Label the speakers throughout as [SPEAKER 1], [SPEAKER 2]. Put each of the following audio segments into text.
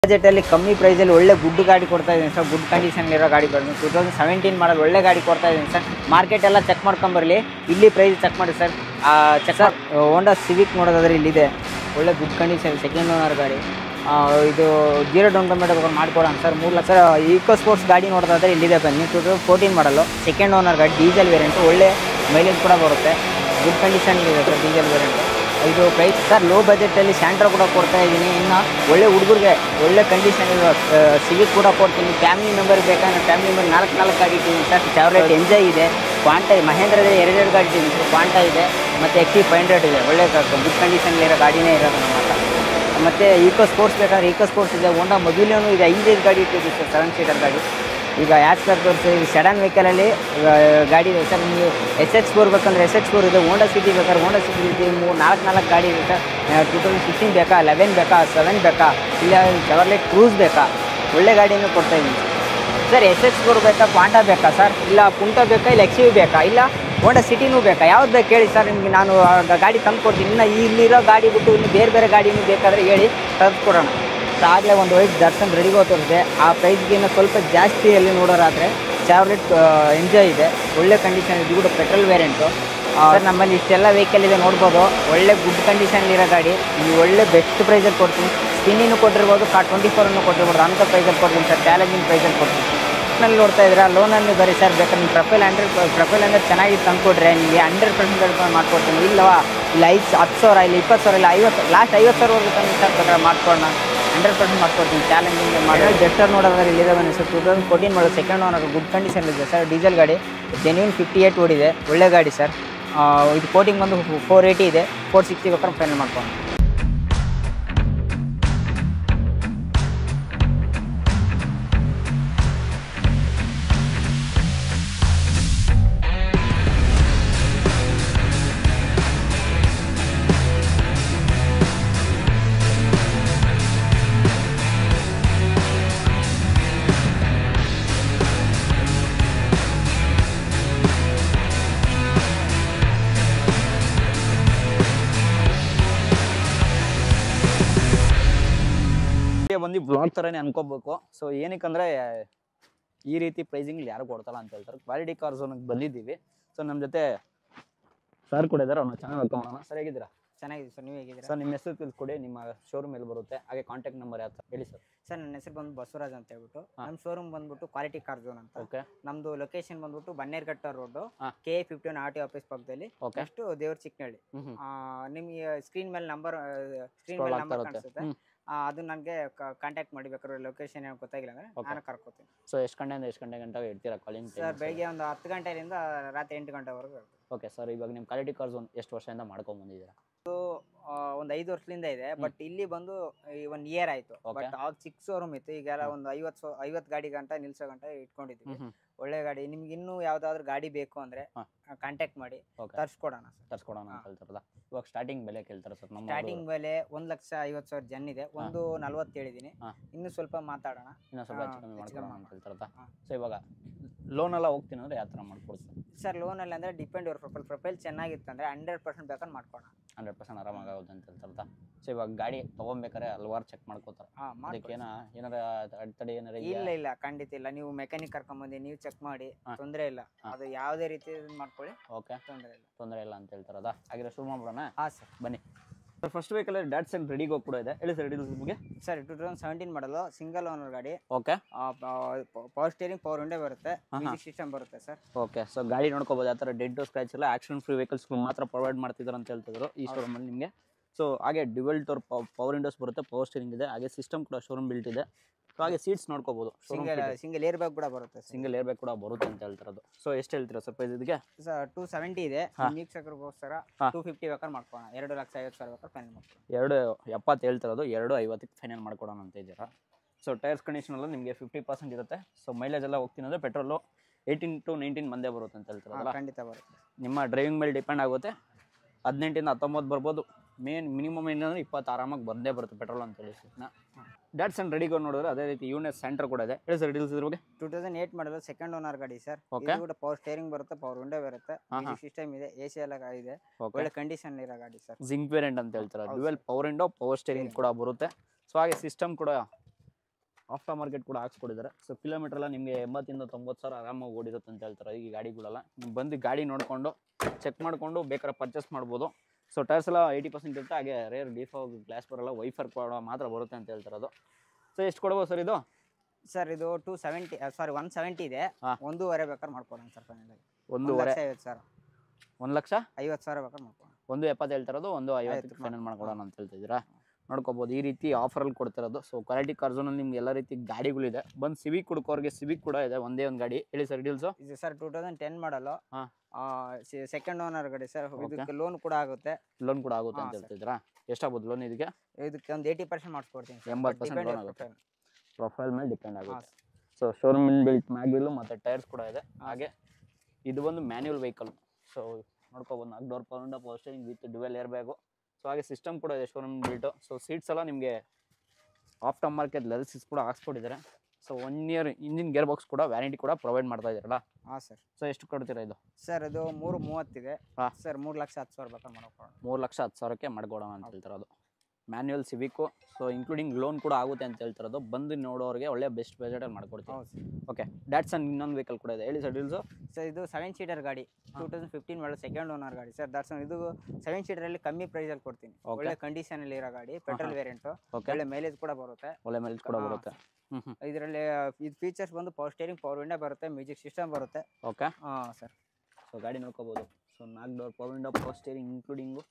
[SPEAKER 1] Budget ಅಲ್ಲಿ ಕಮ್ಮಿ price ಅಲ್ಲಿ ಒಳ್ಳೆ ಗುಡ್ ಗಾಡಿ ಕೊಡ್ತಾ ಇದ್ದೀನಿ ಸರ್ ಗುಡ್ ಕಂಡೀಷನ್ ಇರೋ ಗಾಡಿ ಬರ್ತೀನಿ ಟೂ ತೌಸಂಡ್ ಸೆವೆಂಟೀನ್ ಮಾಡಲ್ ಒಳ್ಳೆ ಗಾಡಿ ಕೊಡ್ತಾ ಇದ್ದೀನಿ ಸರ್ ಮಾರ್ಕೆಟ್ ಎಲ್ಲ ಚೆಕ್ ಮಾಡ್ಕೊಂಬರ್ಲಿ ಇಲ್ಲಿ ಪ್ರೈಸ್ ಚೆಕ್ ಮಾಡಿ sir check sir Honda Civic ನೋಡೋದಾದ್ರೆ ಇಲ್ಲಿದೆ ಒಳ್ಳೆ ಗುಡ್ ಕಂಡೀಷನ್ ಸೆಕೆಂಡ್ ಓನರ್ ಗಾಡಿ ಆ, ಇದು ಜೀರೋ ಡೌನ್ ಪೇಮೆಂಟ್ ಬೇಕಾದ್ರೆ ಮಾಡ್ಕೊಡೋಣ ಸರ್ ಮೂರು ಲಕ್ಷ ಈಕೋ ಸ್ಪೋರ್ಟ್ಸ್ ಗಾಡಿ ನೋಡೋದಾದ್ರೆ ಇಲ್ಲಿದೆ ಬನ್ನಿ two thousand fourteen model second owner ಗಾಡಿ ಡೀಸೆಲ್ ವೇರಿಯಂಟು ಒಳ್ಳೆ ಮೈಲೇಜ್ ಕೂಡ ಬರುತ್ತೆ ಗುಡ್ ಕಂಡೀಷನ್ ಇದೆ ಸರ್ ಡೀಸೆಲ್ ವೇರಿಯಂಟು ಇದು ಪ್ರೈಸ್ ಸರ್ ಲೋ ಬಜೆಟಲ್ಲಿ ಸ್ಯಾಂಟ್ರೋ ಕೂಡ ಕೊಡ್ತಾ ಇದ್ದೀನಿ ಇನ್ನು ಒಳ್ಳೆ ಹುಡುಗರಿಗೆ ಒಳ್ಳೆ ಕಂಡೀಷನ್ ಇರೋ ಸಿವಿಕ್ ಕೂಡ ಕೊಡ್ತೀನಿ ಫ್ಯಾಮಿಲಿ ಮೆಂಬರ್ ಬೇಕಾದ್ರೆ ಫ್ಯಾಮಿಲಿ ಮೆಂಬರ್ ನಾಲ್ಕು ನಾಲ್ಕು ಗಾಡಿ ಇಟ್ಟಿದ್ದೀನಿ ಸರ್ ಚಾವ್ಲೆಟ್ ಎಂಜಾಯ್ ಇದೆ ಕ್ವಾಂಟ ಮಹೇಂದ್ರದಲ್ಲಿ ಎರಡೆರಡು ಗಾಡಿ ಇಟ್ಟಿದ್ದೀನಿ ಸರ್ ಕ್ವಾಂಟ ಇದೆ ಮತ್ತು ಎಕ್ಸಿ ಫೈವ್ ಹಂಡ್ರೆಡ್ ಇದೆ ಒಳ್ಳೆ ಗುಡ್ ಕಂಡೀಷನ್ಲಿರೋ ಗಾಡಿನೇ ಇರೋದು ನಮ್ಮ ಹತ್ರ ಮತ್ತು ಈಕೋ ಸ್ಪೋರ್ಟ್ಸ್ ಬೇಕಾದ್ರೆ ಈಕೋ ಸ್ಪೋರ್ಟ್ಸ್ ಇದೆ ಹೋಂಡಾ ಮೊಬಿಲಿಯೋನು ಇದೆ ಐದೈದು ಗಾಡಿ ಇಟ್ಟಿದ್ದೀವಿ ಸರ್ ಸೆವೆನ್ ಸೀಟರ್ ಗಾಡಿ ಈಗ ಯಾಸ್ ಪರ್ ತೋರಿಸಿ ಸಡನ್ ವೆಹಿಕಲಲ್ಲಿ ಗಾಡಿ ಇದೆ ಸರ್ ನೀವು ಎಸ್ ಎಕ್ಸ್ ಫೋರ್ ಬೇಕಂದ್ರೆ ಎಸ್ ಎಕ್ಸ್ ಫೋರ್ ಇದೆ ಹೋಂಡಾ ಸಿಟಿ ಬೇಕಾದ್ರೆ ಹೋಂಡಾ ಸಿಟಿ ಇದೆ ಮೂರು ನಾಲ್ಕು ನಾಲ್ಕು ಗಾಡಿ ಇದೆ ಸರ್ ಟೂ ತೌಸಂಡ್ ಸಿಕ್ಸ್ಟೀನ್ ಬೇಕಾ ಲೆವೆನ್ ಬೇಕಾ ಸೆವೆನ್ ಬೇಕಾ ಇಲ್ಲ ಚವರ್ಲೆಟ್ ಕ್ರೂಸ್ ಬೇಕಾ ಒಳ್ಳೆ ಗಾಡಿನೂ ಕೊಡ್ತಾ ಇದ್ದೀನಿ ಸರ್ ಎಸ್ ಎಕ್ಸ್ ಫೋರ್ ಬೇಕಾ ಕ್ವಾಂಟಾ ಬೇಕಾ ಸರ್ ಇಲ್ಲ ಪುಂಟ ಬೇಕಾ ಇಲ್ಲ ಎಕ್ಸ್ ಯು ಬೇಕಾ ಇಲ್ಲ ಹೋಂಡಾ ಸಿಟಿನೂ ಬೇಕಾ ಯಾವ್ದು ಬೇಕು ಹೇಳಿ ಸರ್ ನಿಮಗೆ ನಾನು ಆ ಗಾಡಿ ತಂದು ಕೊಡ್ತೀನಿ ಇನ್ನು ಇಲ್ಲಿರೋ ಗಾಡಿ ಬಿಟ್ಟು ಇನ್ನು ಬೇರೆ ಬೇರೆ ಗಾಡಿನೂ ಬೇಕಾದರೆ ಹೇಳಿ ತಂದು ಕೊಡೋಣ ಸೊ ಆಗಲೇ ಒಂದು ವೈಟ್ ದರ್ಶನ್ ರೆಡಿಗೋ ತೋರಿಸಿದೆ ಆ ಪ್ರೈಸ್ಗಿನ್ನ ಸ್ವಲ್ಪ ಜಾಸ್ತಿಯಲ್ಲಿ ನೋಡೋರಾದರೆ ಚಾವ್ಲೆಟ್ ಎಂಜಾಯ್ ಇದೆ ಒಳ್ಳೆ ಕಂಡೀಷನ್ ಇದು ಕೂಡ ಪೆಟ್ರೋಲ್ ವೇರಿಯಂಟು ಸರ್ ನಮ್ಮಲ್ಲಿ ಇಷ್ಟೆಲ್ಲ ವೆಹಿಕಲ್ ಇದೆ ನೋಡ್ಬೋದು ಒಳ್ಳೆ ಗುಡ್ ಕಂಡೀಷನ್ಲಿರೋ ಗಾಡಿ ನೀವು ಒಳ್ಳೆ ಬೆಸ್ಟ್ ಪ್ರೈಸಲ್ಲಿ ಕೊಡ್ತೀನಿ ಸ್ಪಿನ್ನಿನೂ ಕೊಟ್ಟಿರ್ಬೋದು ಕಾ ಟ್ವೆಂಟಿ ಫೋರನ್ನು ಕೊಟ್ಟಿರ್ಬೋದು ಅಂಥ ಪ್ರೈಸಲ್ಲಿ ಕೊಡ್ತೀನಿ ಸರ್ ಚಾಲೆಂಜಿಂಗ್ ಪ್ರೈಸಲ್ಲಿ ಕೊಡ್ತೀನಿ ನಲ್ಲಿ ನೋಡ್ತಾ ಇದ್ದೀರಾ ಲೋನಲ್ಲಿ ಬರೀ ಸರ್ ಬೇಕಾದ್ರೆ ನಿಮ್ಮ ಪ್ರೊಫೈಲ್ ಹಂಡ್ರೆಡ್ ಪ್ರೊಫೈಲ್ ಅಂದರೆ ಚೆನ್ನಾಗಿ ತಂದುಕೊಟ್ರೆ ನಿಮಗೆ ಹಂಡ್ರೆಡ್ ಪರ್ಸೆಂಟ್ ಮಾಡ್ಕೊಡ್ತೀನಿ ಇಲ್ಲವಾ ಇಲ್ಲ ಐದು ಹತ್ತು ಸಾವಿರ ಇಲ್ಲ ಇಪ್ಪತ್ತು ಸಾವಿರ ಇಲ್ಲ ಐವತ್ತು ಲಾಸ್ಟ್ ಐವತ್ತು ಸಾವಿರವರೆಗೂ ತಂದು ಸರ್ ಬೇಕಾದ್ರೆ ಮಾಡ್ಕೊಡೋಣ ಹಂಡ್ರೆಡ್ ಪರ್ಸೆಂಟ್ ಮಾಡ್ಕೊಡ್ತೀನಿ ಚಾಲೆಂಜಿಂಗ್ ಮಾಡಿ ಜಸ್ಟರ್ ನೋಡೋದಾದ್ರೆ ಇಲ್ಲಿದೆ ಬನ್ನಿ sir two thousand fourteen model second owner good condition ಇದೆ ಸರ್ ಡೀಸೆಲ್ ಗಾಡಿ ಜೆನ್ಯೂನ್ ಫಿಫ್ಟಿ ಏಯ್ಟ್ ಓಡಿದೆ ಒಳ್ಳೆ ಗಾಡಿ ಸರ್ ಇದು ಕೋಟಿಂಗ್ ಬಂದು ಫೋರ್ ಏಯ್ಟಿ ಇದೆ ಫೋರ್ ಸಿಕ್ಸ್ಟಿ ಬೇಕಾದ್ರೆ ಫೈನಲ್ ಮಾಡ್ಕೊಂಡು
[SPEAKER 2] ಬಂದು ಬ್ಲಾಗ್ ಥರನೇ ಅನ್ಕೋಬೇಕು ಸೊ ಏನಕ್ಕಂದ್ರೆ ಈ ರೀತಿ ಪ್ರೈಸಿಂಗ್ ಯಾರು ಕೊಡ್ತಲ್ಲ ಅಂತ ಹೇಳ್ತಾರೆ ಕ್ವಾಲಿಟಿ ಕಾರ್ ಝೋನ್ಗೆ ಬಂದಿದ್ದೀವಿ ಸೊ ನಮ್ಮ ಜೊತೆ ಸರ್ ಕೂಡ ಇದ್ದಾರೆ ಅವ್ರನ್ನ ಚೆನ್ನಾಗಿ ನೋಡ್ಕೊಳ್ಳೋಣ ಸರ್ ಹೇಗಿದ್ದೀರಾ
[SPEAKER 1] ಚೆನ್ನಾಗಿದೆ ಸರ್ ನೀವು ಹೇಗಿದ್ದೀರಾ
[SPEAKER 2] ಸರ್ ನಿಮ್ಮ ಹೆಸರು ತಿಳ್ಕೊಡಿ ನಿಮ್ಮ ಶೋರೂಮ್ ಎಲ್ಲಿ ಬರುತ್ತೆ ಹಾಗೆ ಕಾಂಟ್ಯಾಕ್ಟ್ ನಂಬರ್ ಯಾವ ಹೇಳಿ ಸರ್
[SPEAKER 1] ಸರ್ ನನ್ನ ಹೆಸರು ಬಂದು ಬಸವರಾಜ್ ಅಂತ ಹೇಳ್ಬಿಟ್ಟು
[SPEAKER 2] ಹಾ.
[SPEAKER 1] ನಮ್ಮ ಶೋರೂಮ್ ಬಂದ್ಬಿಟ್ಟು ಕ್ವಾಲಿಟಿ ಕಾರ್ ಝೋನ್ ಅಂತ
[SPEAKER 2] ಓಕೆ
[SPEAKER 1] ನಮ್ದು ಲೊಕೇಶನ್ ಬಂದ್ಬಿಟ್ಟು ಬನ್ನೇರ್ಘಟ್ಟ ರೋಡ್
[SPEAKER 2] ಹಾ.
[SPEAKER 1] K fifteen R T office ಪಕ್ಕದಲ್ಲಿ
[SPEAKER 2] ಓಕೆ
[SPEAKER 1] ನೆಕ್ಸ್ಟ್ ದೇವ್ರ ಚಿಕ್ಕನಹಳ್ಳಿ
[SPEAKER 2] ಹ್ಞೂ ಹ್ಞೂ
[SPEAKER 1] ಆ, ನಿಮಗೆ ಸ್ಕ್ರೀನ್ ಮೇಲೆ ನಂಬರ್ ಸ್ಕ್ರೀನ್
[SPEAKER 2] Scroll
[SPEAKER 1] ಮೇಲೆ
[SPEAKER 2] ಆಗ್ತಾ
[SPEAKER 1] ನಂಬರ್
[SPEAKER 2] ಇರುತ್ತೆ.
[SPEAKER 1] ಕಾಣಿಸುತ್ತೆ
[SPEAKER 2] ಹ್ಮ್.
[SPEAKER 1] ಆ, ಅದು ನನಗೆ ಕಾಂಟ್ಯಾಕ್ಟ್ ಮಾಡಿ ಬೇಕಾದ್ರೆ ಲೊಕೇಶನ್ ಏನು ಗೊತ್ತಾಗಿಲ್ಲ ಅಂದ್ರೆ
[SPEAKER 2] Okay.
[SPEAKER 1] ನಾನು ಕರ್ಕೋತೀನಿ
[SPEAKER 2] ಸೊ ಎಷ್ಟು ಗಂಟೆಯಿಂದ ಎಷ್ಟು ಗಂಟೆ ಗಂಟೆ ಇರ್ತೀರಾ ಕಾಲಿಂಗ್
[SPEAKER 1] ಸರ್ ಬೆಳಿಗ್ಗೆ ಒಂದು ಹತ್ತು ಗಂಟೆಯಿಂದ ರಾತ್ರಿ ಎಂಟು ಗಂಟೆವರೆಗೂ ಇರುತ್ತೆ.
[SPEAKER 2] ಓಕೆ ಸರ್ ಇವಾಗ ನಿಮ್ಮ ಕ್ವಾಲಿಟಿ ಕಾರ್ ಝೋನ್ ಎಷ್ಟು ವರ್ಷದಿಂದ ಮಾಡ್ಕೊಂಡ್ ಬಂದಿದ್ದೀರಾ
[SPEAKER 1] ಆ, ಒಂದು ಐದು ವರ್ಷದಿಂದ ಇದೆ ಬಟ್ ಇಲ್ಲಿ ಬಂದು ಒನ್ ಇಯರ್ ಆಯ್ತು
[SPEAKER 2] Okay.
[SPEAKER 1] ಬಟ್ ಆಗ ಚಿಕ್ಕ ಶೋರೂಮ್ ಇತ್ತು ಈಗೆಲ್ಲ ಒಂದು ಐವತ್ತು ಐವತ್ತು ಗಾಡಿ ಗಂಟ ನಿಲ್ಸೋ ಗಂಟ ಇಟ್ಕೊಂಡಿದ್ದೀವಿ
[SPEAKER 2] ಹ್ಞೂ
[SPEAKER 1] ಒಳ್ಳೆ ಗಾಡಿ ನಿಮ್ಗೆ ಇನ್ನೂ ಯಾವ್ದಾದ್ರು ಗಾಡಿ ಬೇಕು ಅಂದ್ರೆ
[SPEAKER 2] ಹಾ.
[SPEAKER 1] ಕಾಂಟ್ಯಾಕ್ಟ್ ಮಾಡಿ
[SPEAKER 2] ಓಕೆ
[SPEAKER 1] ತರ್ಸ್ಕೊಡೋಣ ಸರ್
[SPEAKER 2] ತರ್ಸ್ಕೊಡೋಣ ಅಂತ
[SPEAKER 1] ಹಾ.
[SPEAKER 2] ಹೇಳ್ತಾರಲ್ಲ ಇವಾಗ ಸ್ಟಾರ್ಟಿಂಗ್ ಬೆಲೆ ಕೇಳ್ತಾರೆ ಸರ್ ನಮ್ಮ
[SPEAKER 1] ಸ್ಟಾರ್ಟಿಂಗ್ ಬೆಲೆ ಒಂದ್ ಲಕ್ಷ ಐವತ್ತು ಸಾವಿರ ಜನ್ ಇದೆ ಒಂದು ನಲ್ವತ್ತು ಹೇಳಿದೀನಿ
[SPEAKER 2] ಹಾ.
[SPEAKER 1] ಇನ್ನು ಸ್ವಲ್ಪ ಮಾತಾಡೋಣ
[SPEAKER 2] ಇನ್ನೂ ಸ್ವಲ್ಪ
[SPEAKER 1] ಹಾ,
[SPEAKER 2] ಹೆಚ್ಚು ಕಮ್ಮಿ
[SPEAKER 1] ಹೆಚ್ಚು
[SPEAKER 2] ಮಾಡ್ಕೊಡೋಣ
[SPEAKER 1] ಕಮ್ಮಿ
[SPEAKER 2] ಅಂತ ಹೇಳ್ತಾರಲ್ಲ
[SPEAKER 1] ಹಾ.
[SPEAKER 2] ಸೊ ಇವಾಗ ಲೋನ್ ಎಲ್ಲ ಹೋಗ್ತೀನಿ ಅಂದ್ರೆ ಯಾವ ಥರ ಮಾಡ್ಕೊಡ್ತಾರೆ
[SPEAKER 1] ಸರ್ ಲೋನಲ್ಲಿ ಅಂದ್ರೆ ಡಿಪೆಂಡ್ ಇವ್ರ ಪ್ರೊಫೈಲ್ ಪ್ರೊಫೈಲ್ ಚೆನ್ನಾಗಿತ್ತಂದ್ರೆ ಹಂಡ್ರೆಡ್ ಪರ್ಸೆಂಟ್ ಬೇಕಾದ್ರೆ ಮಾಡ್ಕೊಣ
[SPEAKER 2] ಹಂಡ್ರೆಡ್ ಪರ್ಸೆಂಟ್ ಆರಾಮಾಗುತ್ತೆ ಅಂತ ಹೇಳ್ತಾರಲ್ಲ ಸೊ ಇವಾಗ ಗಾಡಿ ತೊಗೊಬೇಕಾರೆ ಹಲವಾರು ಚೆಕ್ ಮಾಡ್ಕೋತಾರೆ
[SPEAKER 1] ಹಾ
[SPEAKER 2] ಅದಕ್ಕೆ
[SPEAKER 1] ಮಾಡ್ಕೊಡಿ.
[SPEAKER 2] ಏನ ಏನಾರ ಅಡೆತಡೆ ಏನಾರ
[SPEAKER 1] ಇಲ್ಲ
[SPEAKER 2] ಇದೆಯಾ?
[SPEAKER 1] ಇಲ್ಲ ಖಂಡಿತ ಇಲ್ಲ ನೀವು ಮೆಕ್ಯಾನಿಕ್ ಕರ್ಕೊಂಬಂದು ನೀವು ಚೆಕ್ ಮಾಡಿ
[SPEAKER 2] ಹಾ.
[SPEAKER 1] ತೊಂದರೆ ಇಲ್ಲ
[SPEAKER 2] ಹಾ.
[SPEAKER 1] ಅದು ಯಾವುದೇ ರೀತಿ ಇದ್ ಮಾಡ್ಕೊಳ್ಳಿ
[SPEAKER 2] ಓಕೆ
[SPEAKER 1] ತೊಂದರೆ ಇಲ್ಲ
[SPEAKER 2] ತೊಂದರೆ ಇಲ್ಲ ಅಂತ ಹೇಳ್ತಾರದ ಹಾಗಿದ್ರೆ ಶುರು ಮಾಡ್ಬಿಡೋಣ
[SPEAKER 1] ಹಾ ಸರ್
[SPEAKER 2] ಬನ್ನಿ sir first vehicle Datsun RediGO ಹೋಗಿ ಕೂಡ ಇದೆ ಹೇಳಿ ಸರ್ ರೆಡಿ ನಿಮಗೆ
[SPEAKER 1] sir two thousand seventeen model single owner ಗಾಡಿ
[SPEAKER 2] okay
[SPEAKER 1] power steering power window ಬರುತ್ತೆ
[SPEAKER 2] ಹಾ, ಹಾ.
[SPEAKER 1] ಮ್ಯೂಸಿಕ್ ಸಿಸ್ಟಮ್ ಬರುತ್ತೆ ಸರ್
[SPEAKER 2] ಓಕೆ ಸೊ ಗಾಡಿ ನೋಡ್ಕೋಬೋದು ಆ ಥರ ಡೆಡ್ ಸ್ಕ್ರಾಚ್ ಎಲ್ಲ ಆಕ್ಸಿಡೆಂಟ್ ಫ್ರೀ ವೆಹಿಕಲ್ಸ್ ಮಾತ್ರ ಪ್ರೊವೈಡ್ ಮಾಡ್ತಿದ್ದಾರೆ ಅಂತ ಹೇಳ್ತಿದ್ರು ಈ
[SPEAKER 1] ಹೌದು.
[SPEAKER 2] ಶೋರೂಮಲ್ಲಿ ನಿಮಗೆ ಸೊ ಹಾಗೆ ಡಿವೆಲ್ ಟೋರ್ ಪವರ್ ವಿಂಡೋಸ್ ಬರುತ್ತೆ ಪವರ್ ಸ್ಟೇರಿಂಗ್ ಇದೆ ಹಾಗೆ ಸಿಸ್ಟಮ್ ಕೂಡ ಶೋರೂಮ್ ಬಿಲ್ಟ್ ಇದೆ ಸೊ ಹಾಗೆ ಸೀಟ್ಸ್ ನೋಡ್ಕೋಬೋದು
[SPEAKER 1] ಸಿಂಗಲ್ ಸಿಂಗಲ್ ಏರ್ ಬ್ಯಾಗ್ ಕೂಡ ಬರುತ್ತೆ ಸರ್
[SPEAKER 2] ಸಿಂಗಲ್ ಏರ್ ಬ್ಯಾಗ್ ಕೂಡ ಬರುತ್ತೆ ಅಂತ ಹೇಳ್ತಿರೋದು ಸೊ ಎಷ್ಟು ಹೇಳ್ತೀರಾ ಸರ್ ಪ್ರೈಸ್ ಇದಕ್ಕೆ
[SPEAKER 1] ಸರ್ ಟೂ ಸೆವೆಂಟಿ ಇದೆ
[SPEAKER 2] ಹಾ.
[SPEAKER 1] ವೀಕ್ಷಕರಿಗೋಸ್ಕರ
[SPEAKER 2] ಹಾ.
[SPEAKER 1] ಟೂ ಫಿಫ್ಟಿ ಬೇಕಾದ್ರೆ ಮಾಡ್ಕೋಣ ಎರಡು ಲಕ್ಷ ಐವತ್ತು ಸಾವಿರ ಬೇಕಾದ್ರೆ ಫೈನಲ್ ಮಾಡ್ಕೋಣ
[SPEAKER 2] ಎರಡು ಎಪ್ಪತ್ತು ಹೇಳ್ತಿರೋದು ಎರಡು ಐವತ್ತಕ್ಕೆ ಫೈನಲ್ ಮಾಡ್ಕೊಡೋಣ ಅಂತ ಇದ್ದೀರಾ ಸೊ ಟೈರ್ಸ್ ಕಂಡೀಷನ್ ಎಲ್ಲ ನಿಮಗೆ ಫಿಫ್ಟಿ ಪರ್ಸೆಂಟ್ ಇರುತ್ತೆ ಸೊ ಮೈಲೇಜ್ ಎಲ್ಲ ಹೋಗ್ತೀನಿ ಅಂದರೆ ಪೆಟ್ರೋಲು ಏಯ್ಟೀನ್ ಟು ನೈನ್ಟೀನ್ ಮಂದೇ ಬರುತ್ತೆ ಅಂತ ಹೇಳ್ತಿರಲ್ಲ
[SPEAKER 1] ಖಂಡಿತ ಬರುತ್ತೆ
[SPEAKER 2] ನಿಮ್ಮ ಡ್ರೈವಿಂಗ್ ಮೇಲೆ ಡಿಪೆಂಡ್ ಆಗುತ್ತೆ ಹದಿನೆಂಟಿಂದ ಹತ್ತೊಂಬತ್ತು ಬರ್ಬೋದು ಮೇನ್ ಮಿನಿಮಮ್ ಏನಂದ್ರೆ ಇಪ್ಪತ್ತು ಆರಾಮಾಗಿ ಬಂದೇ ಬರುತ್ತೆ ಪೆಟ್ರೋಲ್ ಅಂತ ಹೇಳಿ ಡ್ಯಾಟ್ಸ್ ಅಂಡ್ ರೆಡಿಗೋ ನೋಡಿದ್ರೆ ಅದೇ ರೀತಿ ಯೂನೆಸ್ ಸೆಂಟರ್ ಕೂಡ ಇದೆ ಹೇಳಿ ಸರ್ ಡೀಲ್ಸ್ ಇದ್ರ ಬಗ್ಗೆ
[SPEAKER 1] two thousand eight model second owner ಗಾಡಿ ಸರ್
[SPEAKER 2] Okay.
[SPEAKER 1] ಇದು ಕೂಡ ಪವರ್ ಸ್ಟೇರಿಂಗ್ ಬರುತ್ತೆ ಪವರ್ ವಿಂಡೋ ಬರುತ್ತೆ
[SPEAKER 2] ಹಾ, ಹಾ.
[SPEAKER 1] ಸಿಸ್ಟಮ್ ಇದೆ ಎ ಸಿ ಎಲ್ಲ ಇದೆ
[SPEAKER 2] ಓಕೆ
[SPEAKER 1] ಒಳ್ಳೆ ಕಂಡೀಷನ್ ಇರೋ ಗಾಡಿ ಸರ್
[SPEAKER 2] ಜಿಂಕ್ ವೇರಿಯಂಟ್ ಅಂತ ಹೇಳ್ತಾರೆ
[SPEAKER 1] ಹೌದು
[SPEAKER 2] dual power window power steering
[SPEAKER 1] Steering.
[SPEAKER 2] ಕೂಡ ಬರುತ್ತೆ ಸೊ ಹಾಗೆ ಸಿಸ್ಟಮ್ ಕೂಡ ಆಫ್ಟರ್ ಮಾರ್ಕೆಟ್ ಕೂಡ ಹಾಕ್ಸ್ಕೊಟ್ಟಿದ್ದಾರೆ ಸೊ ಕಿಲೋಮೀಟರ್ ಎಲ್ಲ ನಿಮಗೆ ಎಂಬತ್ತಿಂದ ತೊಂಬತ್ತು ಸಾವಿರ ಆರಾಮಾಗಿ ಓಡಿರುತ್ತೆ ಅಂತ ಹೇಳ್ತಾರೆ ಈ ಗಾಡಿಗಳೆಲ್ಲ ನೀವು ಬಂದು ಗಾಡಿ ನೋಡಿಕೊಂಡು ಚೆಕ್ ಮಾಡಿಕೊಂಡು ಬೇಕಾದ್ರೆ ಪರ್ಚೇಸ್ ಮಾಡ್ಬೋದು ಸೊ ಟೈರ್ಸ್ ಎಲ್ಲ ಏಯ್ಟಿ ಪರ್ಸೆಂಟ್ ಇರುತ್ತೆ ಹಾಗೆ ರೇರ್ ಡಿಫೋ ಗ್ಲಾಸ್ ಬರಲ್ಲ ವೈಫರ್ ಕೂಡ ಮಾತ್ರ ಬರುತ್ತೆ ಅಂತ ಹೇಳ್ತಾರೆ ಅದು ಸೊ ಎಷ್ಟು ಕೊಡ್ಬೋದು ಸರ್ ಇದು
[SPEAKER 1] ಸರ್ ಇದು two seventy sorry one seventy ಇದೆ
[SPEAKER 2] ಹಾ.
[SPEAKER 1] ಒಂದೂವರೆ ಬೇಕಾದ್ರೆ ಮಾಡ್ಕೊಡೋಣ ಸರ್ ಫೈನಲ್ ಆಗಿ
[SPEAKER 2] ಒಂದೂವರೆ
[SPEAKER 1] ಐವತ್ತು ಸಾವಿರ
[SPEAKER 2] ಒಂದು ಲಕ್ಷ
[SPEAKER 1] ಐವತ್ತು ಸಾವಿರ ಬೇಕಾದ್ರೆ ಮಾಡ್ಕೊಡೋಣ
[SPEAKER 2] ಒಂದು ಎಪ್ಪತ್ತು ಹೇಳ್ತಿರೋದು ಒಂದು ಐವತ್ತು
[SPEAKER 1] ಐವತ್ತು
[SPEAKER 2] ಫೈನಲ್ ಮಾಡ್ಕೊಡೋಣ ಅಂತ ಹೇಳ್ತಿದ್ದೀರಾ ನೋಡ್ಕೋಬೋದು ಈ ರೀತಿ ಆಫರಲ್ಲಿ ಕೊಡ್ತಿರೋದು ಸೊ ಕ್ವಾಲಿಟಿ ಕಾರ್ಸೋನಲ್ಲಿ ನಿಮ್ಗೆ ಎಲ್ಲ ರೀತಿ ಗಾಡಿಗಳಿದೆ ಬಂದು ಸಿವಿಕ್ ಹುಡ್ಕೋರಿಗೆ ಸಿವಿಕ್ ಕೂಡ ಇದೆ ಒಂದೇ ಒಂದು ಗಾಡಿ ಹೇಳಿ ಸರ್ ಡೀಲ್ಸು
[SPEAKER 1] ಇದು sir two thousand ten model
[SPEAKER 2] ಹಾ.
[SPEAKER 1] ಸೆಕೆಂಡ್ ಓನರ್ ಗಾಡಿ ಸರ್
[SPEAKER 2] Okay.
[SPEAKER 1] ಇದಕ್ಕೆ ಲೋನ್ ಕೂಡ ಆಗುತ್ತೆ
[SPEAKER 2] ಲೋನ್ ಕೂಡ ಆಗುತ್ತೆ
[SPEAKER 1] ಹಾ,
[SPEAKER 2] ಅಂತ
[SPEAKER 1] sir.
[SPEAKER 2] ಹೇಳ್ತಿದ್ದೀರಾ ಎಷ್ಟಾಗ್ಬೋದು ಲೋನ್ ಇದಕ್ಕೆ
[SPEAKER 1] ಇದಕ್ಕೆ ಒಂದು ಏಯ್ಟಿ ಪರ್ಸೆಂಟ್ ಮಾಡಿಸ್ಕೊಡ್ತೀನಿ sir.
[SPEAKER 2] ಎಂಬತ್ತು
[SPEAKER 1] But
[SPEAKER 2] percent
[SPEAKER 1] depend
[SPEAKER 2] loan
[SPEAKER 1] on
[SPEAKER 2] ಆಗುತ್ತೆ.
[SPEAKER 1] profile.
[SPEAKER 2] ಪ್ರೊಫೈಲ್ ಮೇಲೆ ಡಿಪೆಂಡ್
[SPEAKER 1] ಹಾ,
[SPEAKER 2] ಆಗುತ್ತೆ
[SPEAKER 1] sir.
[SPEAKER 2] So showroom built mag wheel ಮತ್ತು ಟೈರ್ಸ್ ಕೂಡ ಇದೆ ಹಾಗೆ ಇದು ಒಂದು ಮ್ಯಾನ್ಯುವಲ್ ವೆಹಿಕಲ್ ಸೊ ನೋಡ್ಕೋಬೋದು ನಾಲ್ಕು ಡೋರ್ ಪೌಂಡ ಪೋಸ್ಟಿಂಗ್ with dual air bag so ಹಾಗೆ ಸಿಸ್ಟಮ್ ಕೂಡ ಇದೆ ಶೋರೂಮ್ ಬಿಲ್ಟು ಸೊ ಸೀಟ್ಸ್ ಎಲ್ಲ ನಿಮಗೆ ಆಫ್ಟರ್ ಮಾರ್ಕೆಟ್ ಲೆದರ್ ಸೀಟ್ಸ್ ಕೂಡ ಹಾಕ್ಸ್ಕೊಟ್ಟಿದ್ದಾರೆ so one year engine gear box ಕೂಡ ವ್ಯಾರಂಟಿ ಕೂಡ ಪ್ರೊವೈಡ್ ಮಾಡ್ತಾ ಇದ್ದಾರಲ್ಲ
[SPEAKER 1] ಹಾಂ ಸರ್
[SPEAKER 2] ಸೊ ಎಷ್ಟು ಕೊಡ್ತೀರಾ ಇದು
[SPEAKER 1] ಸರ್ ಇದು ಮೂರು ಮೂವತ್ತಿದೆ
[SPEAKER 2] ಹಾ.
[SPEAKER 1] ಸರ್ ಮೂರು ಲಕ್ಷ ಹತ್ತು ಸಾವಿರ ಬೇಕಾದ್ರೆ ಮಾಡ್ಕೊಡೋಣ
[SPEAKER 2] ಮೂರು ಲಕ್ಷ ಹತ್ತು ಸಾವಿರಕ್ಕೆ ಮಾಡ್ಕೊಡೋಣ ಅಂತ ಹೇಳ್ತಿರೋದು manual Civic so including loan ಕೂಡ ಆಗುತ್ತೆ ಅಂತ ಹೇಳ್ತಿರೋದು ಬಂದು ನೋಡೋರಿಗೆ ಒಳ್ಳೆ ಬೆಸ್ಟ್ ಬಜೆಟಲ್ಲಿ ಮಾಡ್ಕೊಡ್ತೀವಿ
[SPEAKER 1] ಹೌದು ಸರ್
[SPEAKER 2] ಓಕೆ ಡ್ಯಾಟ್ಸನ್ ಇನ್ನೊಂದು ವೆಹಿಕಲ್ ಕೂಡ ಇದೆ ಹೇಳಿ ಸರ್ ಡೀಲ್ಸು
[SPEAKER 1] ಸರ್ ಇದು ಸೆವೆನ್ ಸೀಟರ್ ಗಾಡಿ two thousand fifteen model second owner ಗಾಡಿ ಸರ್ ದಟ್ಸ್ ಇದು ಸೆವೆನ್ ಸೀಟರಲ್ಲಿ ಕಮ್ಮಿ ಪ್ರೈಸಲ್ಲಿ ಕೊಡ್ತೀನಿ
[SPEAKER 2] Okay.
[SPEAKER 1] ಒಳ್ಳೆ ಕಂಡೀಷನ್ ಅಲ್ಲಿ ಇರೋ ಗಾಡಿ ಪೆಟ್ರೋಲ್ ವೇರಿಯಂಟು
[SPEAKER 2] ಓಕೆ
[SPEAKER 1] ಒಳ್ಳೆ ಮೈಲೇಜ್ ಕೂಡ ಬರುತ್ತೆ
[SPEAKER 2] ಒಳ್ಳೆ ಮೇಲೆ ಕೂಡ
[SPEAKER 1] ಹಾ.
[SPEAKER 2] ಬರುತ್ತೆ ಹ್ಞೂ ಹ್ಞೂ
[SPEAKER 1] ಇದರಲ್ಲಿ ಇದು ಫೀಚರ್ಸ್ ಬಂದು ಪವರ್ ಸ್ಟೇರಿಂಗ್ ಪವರ್ ವಿಂಡೋ ಬರುತ್ತೆ ಮ್ಯೂಸಿಕ್ ಸಿಸ್ಟಮ್ ಬರುತ್ತೆ
[SPEAKER 2] ಓಕೆ
[SPEAKER 1] ಹಾಂ ಸರ್
[SPEAKER 2] ಸೊ ಗಾಡಿ ನೋಡ್ಕೋಬೋದು ಸೊ ನಾಲ್ಕು door power window power steering including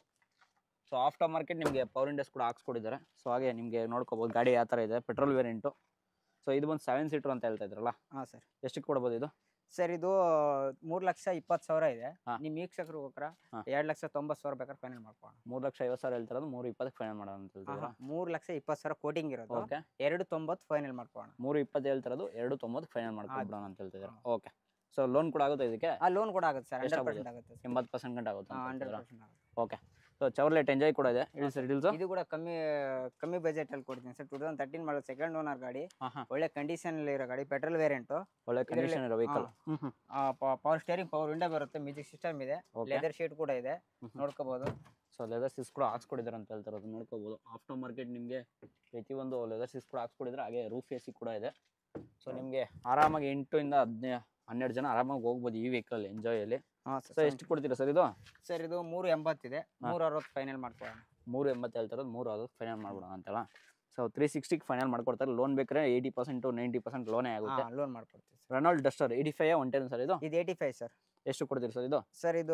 [SPEAKER 2] so after market ನಿಮಗೆ ಪವರ್ ವಿಂಡೋಸ್ ಕೂಡ ಹಾಕ್ಸ್ಕೊಟ್ಟಿದ್ದಾರೆ ಸೊ ಹಾಗೆ ನಿಮಗೆ ನೋಡ್ಕೋಬೋದು ಗಾಡಿ ಯಾವ ಥರ ಇದೆ ಪೆಟ್ರೋಲ್ ವೇರಿಯಂಟು ಸೊ ಇದು ಒಂದು ಸೆವೆನ್ ಸೀಟರ್ ಅಂತ ಹೇಳ್ತಾ ಇದ್ರಲ್ಲ
[SPEAKER 1] ಹಾಂ ಸರ್
[SPEAKER 2] ಎಷ್ಟಕ್ಕೆ ಕೊಡ್ಬೋದು ಇದು
[SPEAKER 1] ಸರ್ ಇದು ಮೂರು ಲಕ್ಷ ಇಪ್ಪತ್ತು ಸಾವಿರ ಇದೆ
[SPEAKER 2] ಹಾ.
[SPEAKER 1] ನಿಮ್ಮ ವೀಕ್ಷಕರು ಹೋಗ್ರ
[SPEAKER 2] ಹಾ.
[SPEAKER 1] ಎರಡು ಲಕ್ಷ ತೊಂಬತ್ತು ಸಾವಿರ ಬೇಕಾದ್ರೆ ಫೈನಲ್ ಮಾಡ್ಕೊಳ್ಳೋಣ
[SPEAKER 2] ಮೂರು ಲಕ್ಷ ಐವತ್ತು ಸಾವಿರ ಹೇಳ್ತಿರೋದು ಮೂರು ಇಪ್ಪತ್ತಕ್ಕೆ ಫೈನಲ್ ಮಾಡೋಣ ಅಂತ ಹೇಳ್ತಿದ್ದೀರಾ
[SPEAKER 1] ಮೂರು ಲಕ್ಷ ಇಪ್ಪತ್ತು ಸಾವಿರ ಕೋಟಿಂಗ್ ಇರೋದು
[SPEAKER 2] ಓಕೆ
[SPEAKER 1] ಎರಡು ತೊಂಬತ್ತು ಫೈನಲ್ ಮಾಡ್ಕೊಳ್ಳೋಣ
[SPEAKER 2] ಮೂರು ಇಪ್ಪತ್ತು ಹೇಳ್ತಿರೋದು ಎರಡು ತೊಂಬತ್ತು ಫೈನಲ್ ಮಾಡ್ಕೊಬಿಡೋಣ ಅಂತ ಹೇಳ್ತಿದ್ದೀರಾ ಓಕೆ ಸೊ ಲೋನ್ ಕೂಡ ಆಗುತ್ತೆ ಇದಕ್ಕೆ
[SPEAKER 1] ಆ ಲೋನ್ ಕೂಡ ಆಗುತ್ತೆ ಸರ್ ಹಂಡ್ರೆಡ್
[SPEAKER 2] ಎಷ್ಟಾಗ್ಬೋದು?
[SPEAKER 1] ಪರ್ಸೆಂಟ್ ಆಗುತ್ತೆ ಸರ್
[SPEAKER 2] ಎಂಬತ್ತು ಪರ್ಸೆಂಟ್ ಗಂಟೆ ಆಗುತ್ತೆ ಅಂತ
[SPEAKER 1] ಹಂಡ್ರೆಡ್
[SPEAKER 2] ಹೇಳ್ತಿದ್ದೀರಾ
[SPEAKER 1] ಪರ್ಸೆಂಟ್ ಆಗುತ್ತೆ
[SPEAKER 2] ಓಕೆ ಸೊ ಚವರ್ಲೆಟ್ ಎಂಜಾಯ್ ಕೂಡ ಇದೆ ಹೇಳಿ ಸರ್ ಡೀಲ್ಸು
[SPEAKER 1] ಇದು ಕೂಡ ಕಮ್ಮಿ ಕಮ್ಮಿ ಬಜೆಟ್ ಅಲ್ಲಿ ಕೊಡ್ತೀನಿ ಸರ್ ಟೂ ತೌಸಂಡ್ ತರ್ಟೀನ್ ಮಾಡೋ ಸೆಕೆಂಡ್ ಓನರ್ ಗಾಡಿ
[SPEAKER 2] ಹಾಂ ಹಾಂ
[SPEAKER 1] ಒಳ್ಳೆ ಕಂಡೀಷನ್ ಅಲ್ಲಿ ಇರೋ ಗಾಡಿ ಪೆಟ್ರೋಲ್ ವೇರಿಯಂಟು
[SPEAKER 2] ಒಳ್ಳೆ ಕಂಡೀಷನ್ ಇರೋ ವೆಹಿಕಲ್ ಹ್ಞೂ ಹ್ಞೂ
[SPEAKER 1] ಪವರ್ ಸ್ಟೇರಿಂಗ್ ಪವರ್ ವಿಂಡೋ ಬರುತ್ತೆ ಮ್ಯೂಸಿಕ್ ಸಿಸ್ಟಮ್ ಇದೆ
[SPEAKER 2] ಓಕೆ
[SPEAKER 1] ಲೆದರ್ ಶೀಟ್ ಕೂಡ ಇದೆ
[SPEAKER 2] ಹ್ಮ್.
[SPEAKER 1] ನೋಡ್ಕೋಬಹುದು
[SPEAKER 2] ಸೊ ಲೆದರ್ ಸೀಸ್ ಕೂಡ ಹಾಕ್ಸ್ಕೊಟ್ಟಿದ್ದಾರೆ ಅಂತ ಹೇಳ್ತಾರೆ ಅದು ನೋಡ್ಕೋಬೋದು ಆಫ್ಟರ್ ಮಾರ್ಕೆಟ್ ನಿಮಗೆ ಪ್ರತಿಯೊಂದು ಲೆದರ್ ಸೀಸ್ ಕೂಡ ಹಾಕ್ಸ್ಕೊಟ್ಟಿದ್ದಾರೆ ಹಾಗೆ ರೂಫ್ ಎ ಸಿ ಕೂಡ ಇದೆ ಸೊ ನಿಮಗೆ ಆರಾಮಾಗಿ ಎಂಟರಿಂದ ಹದಿನೈ ಹನ್ನೆರಡು ಜನ ಆರಾಮಾಗಿ ಹೋಗ್ಬೋದು ಈ ವೆಹಿಕಲ್ ಎಂಜಾಯಲ್ಲಿ
[SPEAKER 1] ಹಾಂ
[SPEAKER 2] ಸೊ
[SPEAKER 1] ಸರ್
[SPEAKER 2] ಎಷ್ಟು ಕೊಡ್ತೀರಾ ಸರ್ ಇದು
[SPEAKER 1] ಸರ್ ಇದು ಮೂರು ಎಂಬತ್ತಿದೆ ಮೂರು ಅರವತ್ತು ಫೈನಲ್ ಮಾಡ್ಕೊಳ್ಳೋಣ
[SPEAKER 2] ಮೂರು ಎಂಬತ್ತು ಹೇಳ್ತಾರದು ಮೂರು ಅದು ಫೈನಲ್ ಮಾಡ್ಬಿಡೋಣ ಅಂತಲ್ಲ ಸೊ ತ್ರೀ ಸಿಕ್ಸ್ಟಿಗೆ ಫೈನಲ್ ಮಾಡ್ಕೊಡ್ತಾರೆ ಲೋನ್ ಬೇಕಾದ್ರೆ ಏಯ್ಟಿ ಪರ್ಸೆಂಟು ನೈಂಟಿ ಪರ್ಸೆಂಟ್ ಲೋನೇ ಆಗುತ್ತೆ
[SPEAKER 1] ಹಾಂ ಲೋನ್ ಮಾಡ್ಕೊಡ್ತೀವಿ sir
[SPEAKER 2] Renault Duster eighty five one ten sir ಇದು
[SPEAKER 1] ಇದು ಏಯ್ಟಿ ಫೈವ್ ಸರ್
[SPEAKER 2] ಎಷ್ಟು ಕೊಡ್ತೀರಿ ಸರ್ ಇದು
[SPEAKER 1] ಸರ್ ಇದು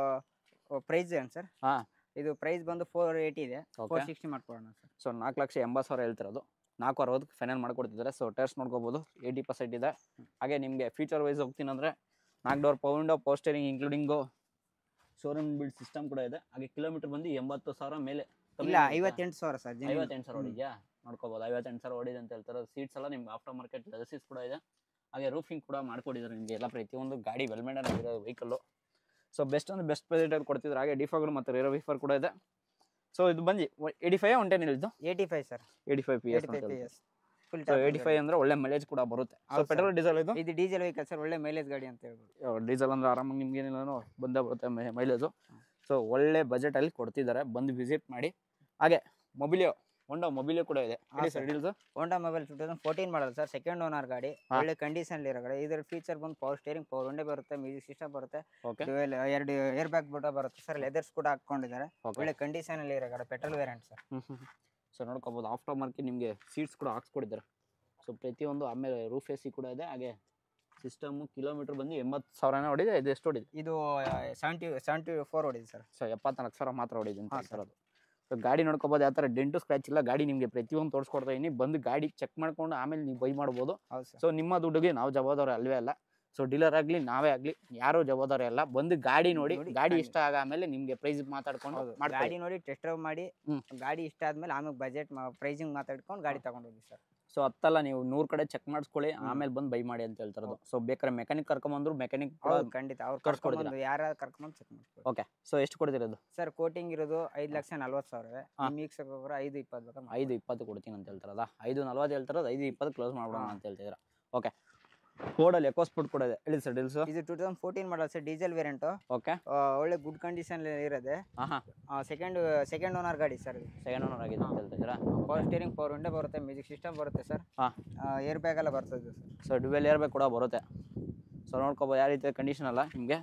[SPEAKER 1] ಪ್ರೈಸ್ ಏನು ಸರ್
[SPEAKER 2] ಹಾಂ
[SPEAKER 1] ಇದು ಪ್ರೈಸ್ ಬಂದು ಫೋರ್ ಏಯ್ಟಿ ಇದೆ
[SPEAKER 2] ಓಕೆ
[SPEAKER 1] ಫೋರ್ ಸಿಕ್ಸ್ಟಿ ಮಾಡ್ಕೊಳ್ಳೋಣ ಸರ್
[SPEAKER 2] ಸೊ ನಾಲ್ಕು ಲಕ್ಷ ಎಂಬತ್ತು ಸಾವಿರ ಹೇಳ್ತಿರೋದು ನಾಲ್ಕು ಅರವತ್ತಕ್ಕೆ ಫೈನಲ್ ಮಾಡ್ಕೊಡ್ತಿದ್ದಾರೆ ಸೊ ಟೆಸ್ಟ್ ನೋಡ್ಕೋಬೋದು ಏಯ್ಟಿ ಪರ್ಸೆಂಟ್ ಇದೆ ಹಾಗೆ ನಿಮಗೆ ಫೀಚರ್ ವೈಸ್ ಹೋಗ್ತೀನಿ ಅಂದರೆ ನಾಲ್ಕು door power window power steering including showroom built system ಕೂಡ ಇದೆ ಹಾಗೆ ಕಿಲೋಮೀಟರ್ ಬಂದು ಎಂಬತ್ತು ಸಾವಿರ ಮೇಲೆ ಕಮ್ಮಿ
[SPEAKER 1] ಇಲ್ಲ
[SPEAKER 2] ಆಗುತ್ತಾ?
[SPEAKER 1] ಐವತ್ತೆಂಟು ಸಾವಿರ ಸರ್
[SPEAKER 2] ಐವತ್ತೆಂಟು ಸಾವಿರ ಹೊಡಿದ್ಯಾ ನೋಡ್ಕೋಬೋದು ಐವತ್ತೆಂಟು ಸಾವಿರ ಹೊಡಿದೆ ಅಂತ ಹೇಳ್ತಾರೆ ಸೀಟ್ಸ್ ಎಲ್ಲ ನಿಮ್ಗೆ ಆಫ್ಟರ್ ಮಾರ್ಕೆಟ್ ಸೀಟ್ಸ್ ಕೂಡ ಇದೆ ಹಾಗೆ ರೂಫಿಂಗ್ ಕೂಡ ಮಾಡ್ಕೊಟ್ಟಿದ್ದಾರೆ ನಿಮಗೆ ಎಲ್ಲ ಪ್ರತಿಯೊಂದು ಗಾಡಿ ವೆಲ್ ಮೇಡನ್ ಆಗಿರೋ ವೆಹಿಕಲ್ಲು ಸೊ ಬೆಸ್ಟ್ ಅಂದ್ರೆ ಬೆಸ್ಟ್ ಬಜೆಟಲ್ಲಿ ಕೊಡ್ತಿದ್ದಾರೆ ಹಾಗೆ ಡಿಫಾಗರ್ ಮತ್ತು ರೇರೋ ವಿಫರ್ ಕೂಡ ಇದೆ ಸೊ ಇದು ಬಂದು ಏಯ್ಟಿ ಫೈವ್ ಒನ್ ಟೆನ್ ಹೇಳಿದ್ದು
[SPEAKER 1] eighty five sir
[SPEAKER 2] eighty five P S
[SPEAKER 1] eighty five P S full
[SPEAKER 2] so eighty five ಅಂದ್ರೆ ಒಳ್ಳೆ ಮೈಲೇಜ್ ಕೂಡ ಬರುತ್ತೆ ಸೊ
[SPEAKER 1] ಹೌದು sir.
[SPEAKER 2] ಪೆಟ್ರೋಲ್ ಡೀಸೆಲ್ ಇದು
[SPEAKER 1] ಇದು ಡೀಸೆಲ್ ವೆಹಿಕಲ್ ಸರ್ ಒಳ್ಳೆ ಮೈಲೇಜ್ ಗಾಡಿ ಅಂತ ಹೇಳ್ಬೋದು
[SPEAKER 2] ಡೀಸೆಲ್ ಅಂದ್ರೆ ಆರಾಮಾಗಿ ನಿಮ್ಗೆ ಏನಿಲ್ಲ ಬಂದೇ ಬರುತ್ತೆ ಮೈಲೇಜು ಸೊ ಒಳ್ಳೆ ಬಜೆಟಲ್ಲಿ ಕೊಡ್ತಿದ್ದಾರೆ ಬಂದು ವಿಸಿಟ್ ಮಾಡಿ ಹಾಗೆ ಮೊಬಿಲಿಯೋ ಹೊಂಡಾ ಮೊಬಿಲಿಯೋ ಕೂಡ ಇದೆ
[SPEAKER 1] ಹಾ,
[SPEAKER 2] ಹೇಳಿ
[SPEAKER 1] sir.
[SPEAKER 2] Sir deals
[SPEAKER 1] Honda mobile two thousand fourteen model sir second owner ಗಾಡಿ
[SPEAKER 2] ಹಾ.
[SPEAKER 1] ಒಳ್ಳೆ ಕಂಡೀಷನ್ ಇರೋ ಗಾಡಿ ಇದ್ರ ಫೀಚರ್ ಬಂದು ಪವರ್ ಸ್ಟೇರಿಂಗ್ ಪವರ್ ವಿಂಡೋ ಬರುತ್ತೆ ಮ್ಯೂಸಿಕ್ ಸಿಸ್ಟಮ್ ಬರುತ್ತೆ
[SPEAKER 2] ಓಕೆ
[SPEAKER 1] dual ಎರಡು ಏರ್ ಬ್ಯಾಗ್ ಬುಟ್ಟ ಬರುತ್ತೆ ಸರ್ ಲೆದರ್ಸ್ ಕೂಡ ಹಾಕೊಂಡಿದ್ದಾರೆ
[SPEAKER 2] ಓಕೆ
[SPEAKER 1] ಒಳ್ಳೆ ಕಂಡೀಷನ್ ಅಲ್ಲಿ ಇರೋ ಗಾಡಿ ಪೆಟ್ರೋಲ್ ವೇರಿಯಂಟ್ ಸರ್
[SPEAKER 2] ಸೊ ನೋಡ್ಕೋಬೋದು ಆಫ್ಟರ್ ಮಾರ್ಕೆಟ್ ನಿಮಗೆ ಸೀಟ್ಸ್ ಕೂಡ ಹಾಕ್ಸ್ಕೊಟ್ಟಿದ್ದಾರೆ ಸೊ ಪ್ರತಿಯೊಂದು ಆಮೇಲೆ ರೂಫ್ ಎ ಸಿ ಕೂಡ ಇದೆ ಹಾಗೆ ಸಿಸ್ಟಮು ಕಿಲೋಮೀಟರ್ ಬಂದು ಎಂಬತ್ತು ಸಾವಿರನೇ ಹೊಡಿದೆ ಇದು ಎಷ್ಟು ಹೊಡಿದೆ
[SPEAKER 1] ಇದು ಸೆವೆಂಟಿ ಸೆವೆಂಟಿ ಫೋರ್ ಹೊಡಿದೆ ಸರ್
[SPEAKER 2] ಸೊ ಎಪ್ಪತ್ನಾಲ್ಕು ಸಾವಿರ ಮಾತ್ರ ಹೊಡಿದೆ ಅಂತ
[SPEAKER 1] ಹಾ,
[SPEAKER 2] ಹೇಳ್ತಿರೋದು ಸೊ ಗಾಡಿ ನೋಡ್ಕೋಬೋದು ಯಾವ ಥರ ಡೆಂಟು ಸ್ಕ್ರ್ಯಾಚ್ ಇಲ್ಲ ಗಾಡಿ ನಿಮಗೆ ಪ್ರತಿಯೊಂದು ತೋರಿಸ್ಕೊಡ್ತಾ ಇದೀನಿ ಬಂದು ಗಾಡಿ ಚೆಕ್ ಮಾಡ್ಕೊಂಡು ಆಮೇಲೆ ನೀವು ಬೈ ಮಾಡ್ಬೋದು
[SPEAKER 1] ಹೌದು ಸರ್
[SPEAKER 2] ಸೊ ನಿಮ್ಮ ದುಡ್ಡಿಗೆ ನಾವು ಜವಾಬ್ದಾರಿ ಅಲ್ವೇ ಅಲ್ಲ ಸೊ ಡೀಲರ್ ಆಗಲಿ ನಾವೇ ಆಗಲಿ ಯಾರೂ ಜವಾಬ್ದಾರಿ ಅಲ್ಲ ಬಂದು ಗಾಡಿ ನೋಡಿ
[SPEAKER 1] ನೋಡಿ,
[SPEAKER 2] ಗಾಡಿ
[SPEAKER 1] ಗಾಡಿ.
[SPEAKER 2] ಇಷ್ಟ ಆಗ ಆಮೇಲೆ ನಿಮಗೆ ಪ್ರೈಸ್ ಮಾತಾಡ್ಕೊಂಡು
[SPEAKER 1] ಹೌದು
[SPEAKER 2] ಮಾಡ್ತಾ
[SPEAKER 1] ಗಾಡಿ ನೋಡಿ ಟೆಸ್ಟ್ ಡ್ರೈವ್ ಮಾಡಿ
[SPEAKER 2] ಹ್ಮ್.
[SPEAKER 1] ಗಾಡಿ ಇಷ್ಟ ಆದ್ಮೇಲೆ ಆಮೇಲೆ ಬಜೆಟ್ ಪ್ರೈಸಿಂಗ್ ಮಾತಾಡ್ಕೊಂಡು ಗಾಡಿ ತಗೊಂಡು ಹೋಗಿ ಸರ್
[SPEAKER 2] ಸೊ ಹತ್ತಲ್ಲ ನೀವು ನೂರ್ ಕಡೆ ಚೆಕ್ ಮಾಡಿಸ್ಕೊಳ್ಳಿ
[SPEAKER 1] ಹ್ಮ್.
[SPEAKER 2] ಆಮೇಲೆ ಬಂದು ಬೈ ಮಾಡಿ ಅಂತ ಹೇಳ್ತಾರದು ಸೊ ಬೇಕಾದ್ರೆ ಮೆಕ್ಯಾನಿಕ್ ಕರ್ಕೊಂಬಂದ್ರು ಮೆಕ್ಯಾನಿಕ್
[SPEAKER 1] ಹೌದು ಖಂಡಿತ ಅವ್ರು
[SPEAKER 2] ಕರ್ಸ್ಕೊಡ್ತೀರಾ?
[SPEAKER 1] ಕರ್ಕೊಂಡ್ಬಂದು ಯಾರು ಕರ್ಕೊಂಡ್ಬಂದು ಚೆಕ್ ಮಾಡ್ಕೊಳ್ಳಿ
[SPEAKER 2] ಓಕೆ ಸೊ ಎಷ್ಟು ಕೊಡ್ತಿರೋದು
[SPEAKER 1] ಸರ್ ಕೋಟಿಂಗ್ ಇರೋದು ಐದು ಲಕ್ಷ ನಲ್ವತ್ತು ಸಾವಿರ
[SPEAKER 2] ಹಾ.
[SPEAKER 1] ನಿಮ್ಮ ವೀಕ್ಷಕರು ಐದು ಇಪ್ಪತ್ತು ಬೇಕಾದ್ರೆ
[SPEAKER 2] ಐದು ಇಪ್ಪತ್ತು ಕೊಡ್ತೀನಿ ಅಂತ ಹೇಳ್ತಾರಲ್ಲ ಐದು ನಲ್ವತ್ತು ಹೇಳ್ತಾರದು ಐದು ಇಪ್ಪತ್ತು ಕ್ಲೋಸ್ ಮಾಡ್ಬಿಡೋಣ
[SPEAKER 1] ಹಾ.
[SPEAKER 2] ಅಂತ ಹೇಳ್ತಿದ್ರ ಓಕೆ ಫೋರ್ಡಲ್ಲಿ ಎಕೋ ಸ್ಪೋರ್ಟ್ ಕೂಡ ಇದೆ ಹೇಳಿ ಸರ್ ಡೀಲ್ಸು
[SPEAKER 1] ಇದು two thousand fourteen model sir diesel variant
[SPEAKER 2] okay
[SPEAKER 1] ಒಳ್ಳೆ ಗುಡ್ ಕಂಡೀಷನ್ ಇರೋದೆ
[SPEAKER 2] ಹಾಂ ಹಾಂ
[SPEAKER 1] ಸೆಕೆಂಡ್ ಸೆಕೆಂಡ್ ಓನರ್ ಗಾಡಿ ಸರ್ ಇದು
[SPEAKER 2] ಸೆಕೆಂಡ್ ಓನರ್ ಆಗಿದೆ ಅಂತ ಹೇಳ್ತಿದ್ದೀರಾ
[SPEAKER 1] ಪವರ್ ಸ್ಟೇರಿಂಗ್ ಪವರ್ ವಿಂಡೋ ಬರುತ್ತೆ ಮ್ಯೂಸಿಕ್ ಸಿಸ್ಟಮ್ ಬರುತ್ತೆ ಸರ್
[SPEAKER 2] ಹಾಂ
[SPEAKER 1] ಏರ್ ಬ್ಯಾಗ್ ಎಲ್ಲ ಬರ್ತದೆ sir
[SPEAKER 2] so dual air bag ಕೂಡ ಬರುತ್ತೆ ಸೊ ನೋಡ್ಕೋಬೋದು ಯಾವ ರೀತಿ ಕಂಡೀಷನ್ ಅಲ್ಲ ನಿಮಗೆ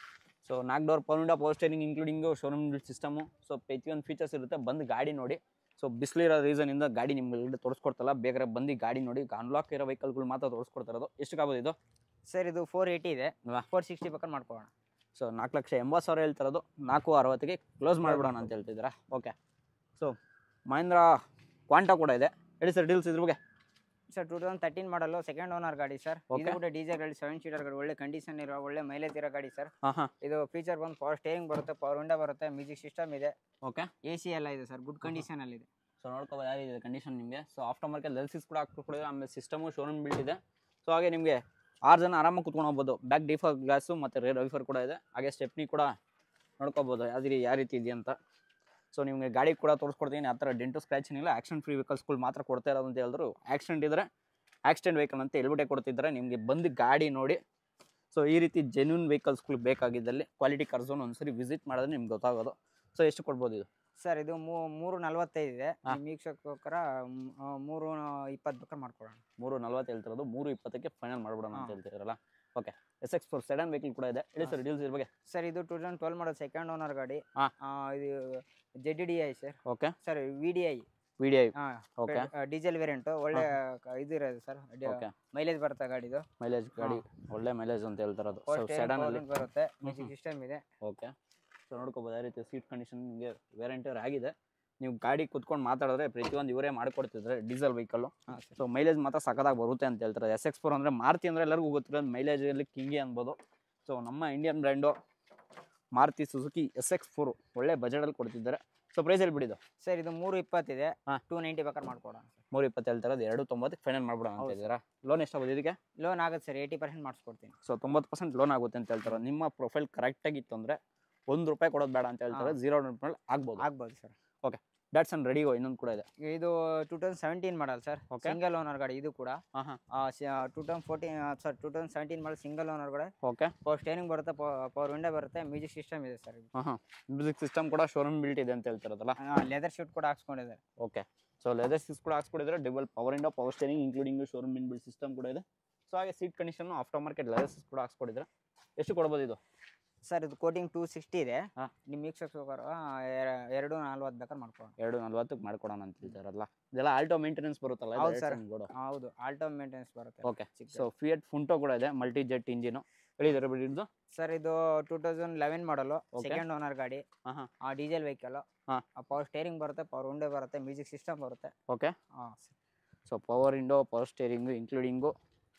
[SPEAKER 2] ಸೊ ನಾಲ್ಕು door power window power steering including showroom system so ಪ್ರತಿಯೊಂದು ಫೀಚರ್ಸ್ ಇರುತ್ತೆ ಬಂದು ಗಾಡಿ ನೋಡಿ ಸೊ ಬಿಸಿಲಿರೋ ರೀಸನಿಂದ ಗಾಡಿ ನಿಮ್ಗೆ ತೋರಿಸ್ಕೊಡ್ತಲ್ಲ ಬೇಕಾದ್ರೆ ಬಂದು ಗಾಡಿ ನೋಡಿ ಅನ್ಲಾಕ್ ಇರೋ ವೆಹಿಕಲ್ಗಳು ಮಾತ್ರ ತೋರಿಸ್ಕೊಡ್ತಿರೋದು ಎಷ್ಟಕ್ಕಾಗೋದು ಇದು
[SPEAKER 1] ಸರ್ ಇದು ಫೋರ್ ಏಯ್ಟಿ ಇದೆ
[SPEAKER 2] ವಾ.
[SPEAKER 1] ಫೋರ್ ಸಿಕ್ಸ್ಟಿ ಬೇಕಾದ್ರೆ ಮಾಡ್ಕೊಳ್ಳೋಣ
[SPEAKER 2] ಸೊ ನಾಲ್ಕು ಲಕ್ಷ ಎಂಬತ್ತು ಸಾವಿರ ಹೇಳ್ತಿರೋದು ನಾಲ್ಕು ಅರವತ್ತಿಗೆ ಕ್ಲೋಸ್ ಮಾಡಿಬಿಡೋಣ ಅಂತ ಹೇಳ್ತಿದ್ದೀರಾ ಓಕೆ ಸೊ ಮಹೇಂದ್ರ ಕ್ವಾಂಟಾ ಕೂಡ ಇದೆ ಹೇಳಿ ಸರ್ ಡೀಲ್ಸ್ ಇದ್ರ ಬಗ್ಗೆ
[SPEAKER 1] sir two thousand thirteen model second owner ಗಾಡಿ ಸರ್ ಇದು
[SPEAKER 2] Okay.
[SPEAKER 1] ಕೂಡ ಡೀಸೆಲ್ ಗಾಡಿ ಸೆವೆನ್ ಸೀಟರ್ ಗಾಡಿ ಒಳ್ಳೆ ಕಂಡೀಷನ್ ಇರೋ ಒಳ್ಳೆ ಮೈಲೇಜ್ ಇರೋ ಗಾಡಿ ಸರ್
[SPEAKER 2] ಹಾಂ ಹಾಂ
[SPEAKER 1] ಇದು ಫೀಚರ್ ಬಂದು ಪವರ್ ಸ್ಟೇರಿಂಗ್ ಬರುತ್ತೆ ಪವರ್ ವಿಂಡೋ ಬರುತ್ತೆ ಮ್ಯೂಸಿಕ್ ಸಿಸ್ಟಮ್ ಇದೆ
[SPEAKER 2] ಓಕೆ
[SPEAKER 1] ಎ ಸಿ ಎಲ್ಲ ಇದೆ ಸರ್ ಗುಡ್ ಕಂಡೀಷನ್ ಅಲ್ಲಿ ಇದೆ
[SPEAKER 2] ಸೊ ನೋಡ್ಕೋಬೋದು ಯಾವ ಇದೆ ಕಂಡೀಷನ್ ನಿಮಗೆ ಸೊ ಆಫ್ಟರ್ ಮಾರ್ಕೆಟ್ ಲೆಲ್ಸಿಸ್ ಕೂಡ ಹಾಕ್ಕೊಡಿದ್ರೆ ಆಮೇಲೆ ಸಿಸ್ಟಮು ಶೋರೂಮ್ ಬಿಲ್ಟ್ ಇದೆ ಸೊ ಹಾಗೆ ನಿಮಗೆ ಆರು ಜನ ಆರಾಮಾಗಿ ಕುತ್ಕೊಂಡು ಹೋಗ್ಬೋದು ಬ್ಯಾಕ್ ಡಿಫರ್ ಗ್ಲಾಸು ಮತ್ತು ರೇರ್ ವೈಫರ್ ಕೂಡ ಇದೆ ಹಾಗೆ ಸ್ಟೆಪ್ನಿ ಕೂಡ ನೋಡ್ಕೋಬೋದು ಯಾವ ರೀತಿ ಯಾವ ರೀತಿ ಇದೆ ಅಂತ ಸೊ ನಿಮಗೆ ಗಾಡಿ ಕೂಡ ತೋರಿಸ್ಕೊಡ್ತೀನಿ ಆ ಥರ ಡೆಂಟು ಸ್ಕ್ರ್ಯಾಚ್ ಏನಿಲ್ಲ ಆಕ್ಸಿಡೆಂಟ್ ಫ್ರೀ ವೆಹಿಕಲ್ಸ್ಗಳು ಮಾತ್ರ ಕೊಡ್ತಾ ಇರೋದು ಅಂತ ಹೇಳಿದ್ರು ಆಕ್ಸಿಡೆಂಟ್ ಇದ್ದರೆ ಆಕ್ಸಿಡೆಂಟ್ ವೆಹಿಕಲ್ ಅಂತ ಹೇಳ್ಬಿಟ್ಟೆ ಕೊಡ್ತಿದ್ದಾರೆ ನಿಮಗೆ ಬಂದು ಗಾಡಿ ನೋಡಿ ಸೊ ಈ ರೀತಿ ಜೆನ್ಯೂನ್ ವೆಹಿಕಲ್ಸ್ಗಳು ಬೇಕಾಗಿದ್ದಲ್ಲಿ ಕ್ವಾಲಿಟಿ ಕಾರ್ಝೋನ್ ಒಂದ್ಸರಿ ವಿಸಿಟ್ ಮಾಡಿದ್ರೆ ನಿಮ್ಗೆ ಗೊತ್ತಾಗೋದು ಸೊ ಎಷ್ಟು ಕೊಡ್ಬೋದು ಇದು
[SPEAKER 1] ಸರ್ ಇದು ಮೂ- ಮೂರು ನಲ್ವತ್ತೈದು ಇದೆ
[SPEAKER 2] ಹಾ.
[SPEAKER 1] ನಿಮ್ಮ ವೀಕ್ಷಕೋಸ್ಕರ ಮ್, ಆ, ಮೂರು ಇಪ್ಪತ್ತು ಬೇಕಾದ್ರೆ ಮಾಡ್ಕೊಳ್ಳೋಣ
[SPEAKER 2] ಮೂರು ನಲ್ವತ್ತು ಹೇಳ್ತಿರೋದು ಮೂರು ಇಪ್ಪತ್ತಕ್ಕೆ ಫೈನಲ್ ಮಾಡ್ಬಿಡೋಣ ಅಂತ
[SPEAKER 1] ಹಾ.
[SPEAKER 2] ಹೇಳ್ತಿರಲ್ಲ okay S X four sedan vehicle ಕೂಡ ಇದೆ ಹೇಳಿ ಸರ್ ಡೀಲ್ಸ್ ಇದ್ರ ಬಗ್ಗೆ
[SPEAKER 1] ಸರ್ ಇದು two thousand twelve model second owner ಗಾಡಿ
[SPEAKER 2] ಹಾ.
[SPEAKER 1] ಆ, ಇದು Z D I sir
[SPEAKER 2] okay
[SPEAKER 1] sir V D I
[SPEAKER 2] V D I
[SPEAKER 1] ಹಾಂ
[SPEAKER 2] ಓಕೆ
[SPEAKER 1] ಡೀಸೆಲ್ ವೇರಿಯಂಟು ಒಳ್ಳೆ ಕ- ಇದು ಇರೋದು ಸರ್
[SPEAKER 2] ಓಕೆ
[SPEAKER 1] ಮೈಲೇಜ್ ಬರುತ್ತೆ ಗಾಡಿದು
[SPEAKER 2] ಮೈಲೇಜ್ ಗಾಡಿ ಒಳ್ಳೆ ಮೈಲೇಜ್ ಅಂತ ಹೇಳ್ತಿರೋದು
[SPEAKER 1] ಪವರ್
[SPEAKER 2] ಸೊ ಸೆಡನ್ ಅಲ್ಲಿ
[SPEAKER 1] ಸ್ಟೇರಿಂಗ್ ಬರುತ್ತೆ ಮ್ಯೂಸಿಕ್ ಸಿಸ್ಟಮ್ ಇದೆ
[SPEAKER 2] ಓಕೆ ಸೊ ನೋಡ್ಕೋಬೋದು ಯಾವ ರೀತಿ ಸೀಟ್ ಕಂಡೀಷನ್ ನಿಮಗೆ ವ್ಯಾರಂಟಿಯರ್ ಆಗಿದೆ ನೀವು ಗಾಡಿ ಕುತ್ಕೊಂಡು ಮಾತಾಡಿದ್ರೆ ಪ್ರತಿಯೊಂದು ಇವರೇ ಮಾಡಿಕೊಡ್ತಿದ್ರೆ ಡೀಸೆಲ್ ವೆಹಿಕಲ್ಲು
[SPEAKER 1] ಹಾಂ ಸರ್
[SPEAKER 2] ಸೊ ಮೈಲೇಜ್ ಮಾತ್ರ ಸಖತ್ತಾಗಿ ಬರುತ್ತೆ ಅಂತ ಹೇಳ್ತಾರೆ ಎಸ್ ಎಕ್ಸ್ ಫೋರ್ ಅಂದರೆ ಮಾರುತಿ ಅಂದರೆ ಎಲ್ಲರಿಗೂ ಗೊತ್ತಿರೋದು ಮೈಲೇಜಲ್ಲಿ ಕಿಂಗಿ ಅನ್ಬೋದು ಸೊ ನಮ್ಮ Indian brand Maruti Suzuki S X four ಒಳ್ಳೆ ಬಜೆಟಲ್ಲಿ ಕೊಡ್ತಿದ್ದಾರೆ ಸೊ ಪ್ರೈಸಲ್ಲಿ ಬಿಡಿದು
[SPEAKER 1] ಸರ್ ಇದು ಮೂರು ಇಪ್ಪತ್ತಿದೆ
[SPEAKER 2] ಹಾ.
[SPEAKER 1] ಟೂ ನೈಂಟಿ ಬೇಕಾದ್ರೆ ಮಾಡ್ಕೊಡೋಣ ಸರ್
[SPEAKER 2] ಮೂರು ಇಪ್ಪತ್ತು ಹೇಳ್ತಾರೆ ಎರಡು ತೊಂಬತ್ತಕ್ಕೆ ಫೈನಲ್ ಮಾಡ್ಬಿಡೋಣ ಅಂತ
[SPEAKER 1] ಹೌದು
[SPEAKER 2] ಇದ್ದೀರಾ ಲೋನ್ ಎಷ್ಟಾಗೋದು ಇದಕ್ಕೆ
[SPEAKER 1] ಲೋನ್ ಆಗುತ್ತೆ ಸರ್ ಏಯ್ಟಿ ಪರ್ಸೆಂಟ್ ಮಾಡಿಸ್ಕೊಡ್ತೀನಿ
[SPEAKER 2] ಸೊ ತೊಂಬತ್ತು ಪರ್ಸೆಂಟ್ ಲೋನ್ ಆಗುತ್ತೆ ಅಂತ ಹೇಳ್ತಾರೆ ನಿಮ್ಮ ಪ್ರೊಫೈಲ್ ಕರೆಕ್ಟಾಗಿತ್ತು ಅಂದರೆ ಒಂದು ರೂಪಾಯಿ ಕೊಡೋದು ಬೇಡ ಅಂತ ಹೇಳ್ತಾರೆ
[SPEAKER 1] ಹಾ.
[SPEAKER 2] ಜೀರೋ ರೂಪಾಯಿ ಆಗ್ಬೋದು
[SPEAKER 1] ಆಗ್ಬೋದು ಸರ್
[SPEAKER 2] ಡ್ಯಾಟ್ಸನ್ ರೆಡಿಗೋ ಇನ್ನೊಂದು ಕೂಡ ಇದೆ
[SPEAKER 1] ಇದು two thousand seventeen model sir
[SPEAKER 2] Okay.
[SPEAKER 1] Single owner ಗಾಡಿ ಇದು ಕೂಡ
[SPEAKER 2] ಹಾಂ ಹಾಂ
[SPEAKER 1] two thousand fourteen sir two thousand seventeen model single owner ಗಾಡಿ
[SPEAKER 2] ಓಕೆ
[SPEAKER 1] ಪವರ್ ಸ್ಟೇರಿಂಗ್ ಬರುತ್ತೆ ಪವರ್ ವಿಂಡೋ ಬರುತ್ತೆ ಮ್ಯೂಸಿಕ್ ಸಿಸ್ಟಮ್ ಇದೆ ಸರ್ ಇದು
[SPEAKER 2] ಹಾಂ ಹಾಂ ಮ್ಯೂಸಿಕ್ ಸಿಸ್ಟಮ್ ಕೂಡ ಶೋರೂಮ್ ಬಿಲ್ಟ್ ಇದೆ ಅಂತ ಹೇಳ್ತಿರೋದಲ್ಲ
[SPEAKER 1] ಲೆದರ್ ಶೂಟ್ ಕೂಡ ಹಾಕ್ಸ್ಕೊಂಡಿದ್ದಾರೆ
[SPEAKER 2] ಓಕೆ ಸೊ ಲೆದರ್ ಸೀಟ್ಸ್ ಕೂಡ ಹಾಕ್ಸ್ಕೊಡಿದ್ರೆ ಡಿಬಲ್ power window power steering including showroom inbuilt system ಕೂಡ ಇದೆ ಸೊ ಹಾಗೆ seat condition after market leather seats ಕೂಡ ಹಾಕ್ಸ್ಕೊಡಿದ್ರೆ ಎಷ್ಟು ಕೊಡ್ಬೋದು ಇದು
[SPEAKER 1] ಸರ್ ಇದು ಕೋಟಿಂಗ್ ಟೂ ಸಿಕ್ಸ್ಟಿ ಇದೆ
[SPEAKER 2] ಹಾ.
[SPEAKER 1] ನಿಮ್ಮ ವೀಕ್ಷಕರ ಎರಡು ನಲ್ವತ್ತು ಬೇಕಾದ್ರೆ ಮಾಡ್ಕೊಳ್ಳೋಣ
[SPEAKER 2] ಎರಡು ನಲ್ವತ್ತಕ್ಕೆ ಮಾಡ್ಕೊಡೋಣ ಅಂತ ಹೇಳ್ತಾರಲ್ಲ ಇದೆಲ್ಲ ಆಲ್ಟೋ ಮೇಂಟೆನೆನ್ಸ್ ಬರುತ್ತಲ್ಲ
[SPEAKER 1] ಹೌದು sir.
[SPEAKER 2] ಗೋಡು
[SPEAKER 1] ಹೌದು ಆಲ್ಟೋ ಮೇಂಟೆನೆನ್ಸ್ ಬರುತ್ತೆ
[SPEAKER 2] ಓಕೆ
[SPEAKER 1] ಚಿಕ್ಕದು.
[SPEAKER 2] ಸೊ ಫಿಯಟ್ ಫುಂಟೋ ಕೂಡ ಇದೆ ಮಲ್ಟಿ ಜೆಟ್ ಇಂಜಿನು ಹೇಳಿದಾರೆ ಬಿಡಿ ಇದು
[SPEAKER 1] ಸರ್ ಇದು two thousand eleven model
[SPEAKER 2] Okay.
[SPEAKER 1] Second owner ಗಾಡಿ
[SPEAKER 2] ಹಾಂ ಹಾಂ
[SPEAKER 1] ಆ ಡೀಸೆಲ್ ವೆಹಿಕಲ್
[SPEAKER 2] ಹಾ.
[SPEAKER 1] ಪವರ್ ಸ್ಟೇರಿಂಗ್ ಬರುತ್ತೆ ಪವರ್ ವಿಂಡೋ ಬರುತ್ತೆ ಮ್ಯೂಸಿಕ್ ಸಿಸ್ಟಮ್ ಬರುತ್ತೆ
[SPEAKER 2] ಓಕೆ
[SPEAKER 1] ಹಾಂ
[SPEAKER 2] so power window power steering including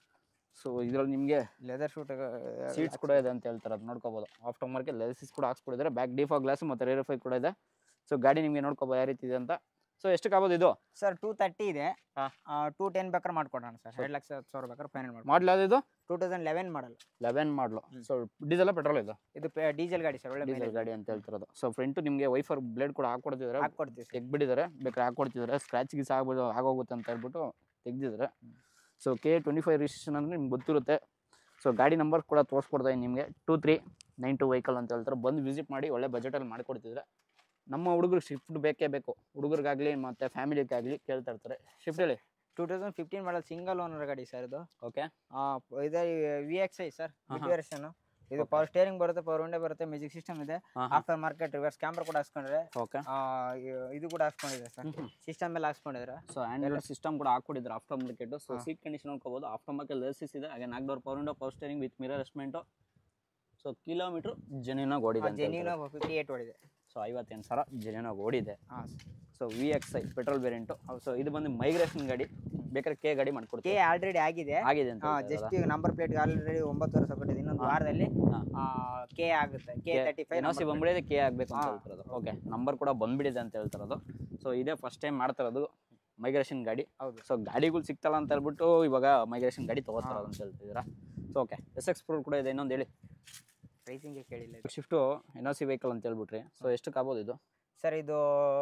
[SPEAKER 2] so ಇದರಲ್ಲಿ ನಿಮಗೆ
[SPEAKER 1] ಲೆದರ್ ಶೂಟ್
[SPEAKER 2] ಸೀಟ್ಸ್ ಕೂಡ ಇದೆ ಅಂತ ಹೇಳ್ತಾರೆ ಅದು ನೋಡ್ಕೋಬೋದು ಆಫ್ಟರ್ ಮಾರ್ಕೆಟ್ ಲೆಸಿಸ್ ಕೂಡ ಹಾಕ್ಸ್ಕೊಡಿದ್ದಾರೆ ಬ್ಯಾಕ್ ಡಿಫಾ ಗ್ಲಾಸ್ ಮತ್ತು ರೇರಿಫೈ ಕೂಡ ಇದೆ ಸೊ ಗಾಡಿ ನಿಮಗೆ ನೋಡ್ಕೋಬೋದು ಯಾವ ರೀತಿ ಇದೆ ಅಂತ ಸೊ ಎಷ್ಟಕ್ಕೆ ಆಗೋದು ಇದು
[SPEAKER 1] ಸರ್ ಟೂ ತರ್ಟಿ ಇದೆ
[SPEAKER 2] ಹಾ.
[SPEAKER 1] ಟೂ ಟೆನ್ ಬೇಕಾದ್ರೆ ಮಾಡ್ಕೊಡೋಣ ಸರ್ ಎರಡು ಲಕ್ಷ ಹತ್ತು ಸಾವಿರ ಬೇಕಾದ್ರೆ ಫೈನಲ್ ಮಾಡಿ
[SPEAKER 2] ಮಾಡಲ್ ಯಾವ್ದು ಇದು
[SPEAKER 1] two thousand eleven model
[SPEAKER 2] eleven model
[SPEAKER 1] ಹ್ಮ್.
[SPEAKER 2] ಸೊ ಡೀಸೆಲ್ ಪೆಟ್ರೋಲ್ ಇದು
[SPEAKER 1] ಇದು ಡೀಸೆಲ್ ಗಾಡಿ ಸರ್ ಒಳ್ಳೆ
[SPEAKER 2] ಡೀಸೆಲ್ ಗಾಡಿ ಅಂತ ಹೇಳ್ತಿರೋದು ಸೊ ಫ್ರಂಟು ನಿಮಗೆ ವೈಫರ್ ಬ್ಲೇಡ್ ಕೂಡ ಹಾಕೊಡ್ತಿದ್ದಾರೆ
[SPEAKER 1] ಹಾಕ್ಕೊಡ್ತೀವಿ ಸರ್
[SPEAKER 2] ತೆಗ್ಬಿಟ್ಟಿದ್ದಾರೆ ಬೇಕಾದ್ರೆ ಹಾಕೊಡ್ತಿದ್ದಾರೆ ಸ್ಕ್ರಾಚ್ ಗೀಸ್ ಆಗ್ಬೋದು ಆಗೋಗುತ್ತೆ ಅಂತ ಹೇಳ್ಬಿಟ್ಟು ತೆಗ್ದಿದ್ದಾರೆ so K twenty five registration ಅಂದರೆ ನಿಮ್ಗೆ ಗೊತ್ತಿರುತ್ತೆ ಸೊ ಗಾಡಿ ನಂಬರ್ ಕೂಡ ತೋರಿಸ್ಕೊಡ್ತಾ ಇದ್ದೀನಿ ನಿಮಗೆ two three nine two vehicle ಅಂತ ಹೇಳ್ತಾರೆ ಬಂದು ವಿಸಿಟ್ ಮಾಡಿ ಒಳ್ಳೆ ಬಜೆಟಲ್ಲಿ ಮಾಡಿಕೊಡ್ತಿದ್ರೆ ನಮ್ಮ ಹುಡುಗರು ಶಿಫ್ಟ್ ಬೇಕೇ ಬೇಕು ಹುಡುಗರಿಗಾಗಲಿ ಮತ್ತು ಫ್ಯಾಮಿಲಿಗಾಗಲಿ ಕೇಳ್ತಾ ಇರ್ತಾರೆ ಶಿಫ್ಟ್ ಹೇಳಿ
[SPEAKER 1] two thousand fifteen model single owner ಗಾಡಿ ಸರ್ ಇದು
[SPEAKER 2] ಓಕೆ
[SPEAKER 1] ಆ, ಇದೆ ವಿ ಎಕ್ಸ್ ಐ ಸರ್
[SPEAKER 2] ಹಾ, ಹಾ.
[SPEAKER 1] ವೆರ್ಷನ್ ಇದು
[SPEAKER 2] Okay.
[SPEAKER 1] ಪವರ್ ಸ್ಟೇರಿಂಗ್ ಬರುತ್ತೆ ಪವರ್ ವಿಂಡೋ ಬರುತ್ತೆ ಮ್ಯೂಸಿಕ್ ಸಿಸ್ಟಮ್ ಇದೆ
[SPEAKER 2] ಹಾಂ ಹಾಂ
[SPEAKER 1] ಆಫ್ಟರ್ ಮಾರ್ಕೆಟ್ ರಿವರ್ಸ್ ಕ್ಯಾಮ್ರಾ ಕೂಡ ಹಾಕ್ಸ್ಕೊಂಡ್ರೆ
[SPEAKER 2] ಓಕೆ
[SPEAKER 1] ಆ, ಇ- ಇದು ಕೂಡ ಹಾಕ್ಸ್ಕೊಂಡಿದೆ ಸರ್ ಸಿಸ್ಟಮ್ ಎಲ್ಲ ಹಾಕ್ಸ್ಕೊಂಡಿದ್ರೆ
[SPEAKER 2] ಸೊ ಆಂಡ್ರಾಯ್ಡ್ ಸಿಸ್ಟಮ್ ಕೂಡ ಹಾಕೊಟ್ಟಿದ್ರು ಆಫ್ಟರ್ ಮಾರ್ಕೆಟ್ ಸೊ
[SPEAKER 1] ಹಾ.
[SPEAKER 2] ಸೀಟ್ ಕಂಡೀಷನ್ ನೋಡ್ಕೋಬೋದು ಆಫ್ಟರ್ ಮಾರ್ಕೆಟ್ ಲೆಸಿಸ್ ಇದೆ ಹಾಗೆ ನಾಲ್ಕು door power window power steering with mirror adjustment so kilometre ಜೆನ್ಯೂನಾಗಿ ಓಡಿದೆ
[SPEAKER 1] ಜೆನ್ಯೂನ್ ಫಿಫ್ಟಿ ಏಟ್ ಹೊಡಿದೆ
[SPEAKER 2] ಸೊ ಐವತ್ತೆಂಟು ಸಾವಿರ ಜೆನ್ಯೂನಾಗಿ ಓಡಿದೆ
[SPEAKER 1] ಹಾಂ
[SPEAKER 2] so V X I petrol variant so ಇದು ಬಂದು ಮೈಗ್ರೇಷನ್ ಗಾಡಿ ಬೇಕಾದ್ರೆ ಕೆ ಗಾಡಿ
[SPEAKER 1] ಕೆ
[SPEAKER 2] ಮಾಡ್ಕೊಡ್ತೀವಿ
[SPEAKER 1] ಆಲ್ರೆಡಿ ಆಗಿದೆ
[SPEAKER 2] ಆಗಿದೆ ಅಂತ
[SPEAKER 1] ಜಸ್ಟ್ ಈಗ ನಂಬರ್ ಪ್ಲೇಟ್ ಆಲ್ರೆಡಿ ಒಂಬತ್ತು ವರ್ಷ ಕೊಟ್ಟಿದೆ ಇನ್ನೊಂದು
[SPEAKER 2] ಹಾ.
[SPEAKER 1] ವಾರದಲ್ಲಿ
[SPEAKER 2] ಹಾ.
[SPEAKER 1] ಕೆ ಆಗುತ್ತೆ K thirty five
[SPEAKER 2] N C ಬಂದ್ಬಿಡಿದೆ ಕೆ ಆಗಬೇಕು ಅಂತ
[SPEAKER 1] ಹಾ.
[SPEAKER 2] ಹೇಳ್ತಿರೋದು ಓಕೆ ನಂಬರ್ ಕೂಡ ಬಂದ್ಬಿಡಿದೆ ಅಂತ ಹೇಳ್ತಿರೋದು ಸೊ ಇದೇ ಫಸ್ಟ್ ಟೈಮ್ ಮಾಡ್ತಿರೋದು ಮೈಗ್ರೇಷನ್ ಗಾಡಿ
[SPEAKER 1] ಹೌದು
[SPEAKER 2] ಸೊ ಗಾಡಿಗಳು ಸಿಗ್ತಲ್ಲ ಅಂತ ಹೇಳ್ಬಿಟ್ಟು ಇವಾಗ ಮೈಗ್ರೇಷನ್ ಗಾಡಿ ತಗೋತಾರ ಅಂತ ಹೇಳ್ತಿದ್ದೀರಾ so okay S X pro ಕೂಡ ಇದೆ ಇನ್ನೊಂದು ಹೇಳಿ
[SPEAKER 1] ಪ್ರೈಸಿಂಗ್ ಕೇಳಿಲ್ಲ ಇದು
[SPEAKER 2] ಶಿಫ್ಟು ಎನ್ ಸಿ ವೆಹಿಕಲ್ ಅಂತ ಹೇಳ್ಬಿಟ್ರಿ ಸೊ ಎಷ್ಟಕ್ಕೆ ಆಗ್ಬೋದು ಇದು
[SPEAKER 1] ಸರ್ ಇದು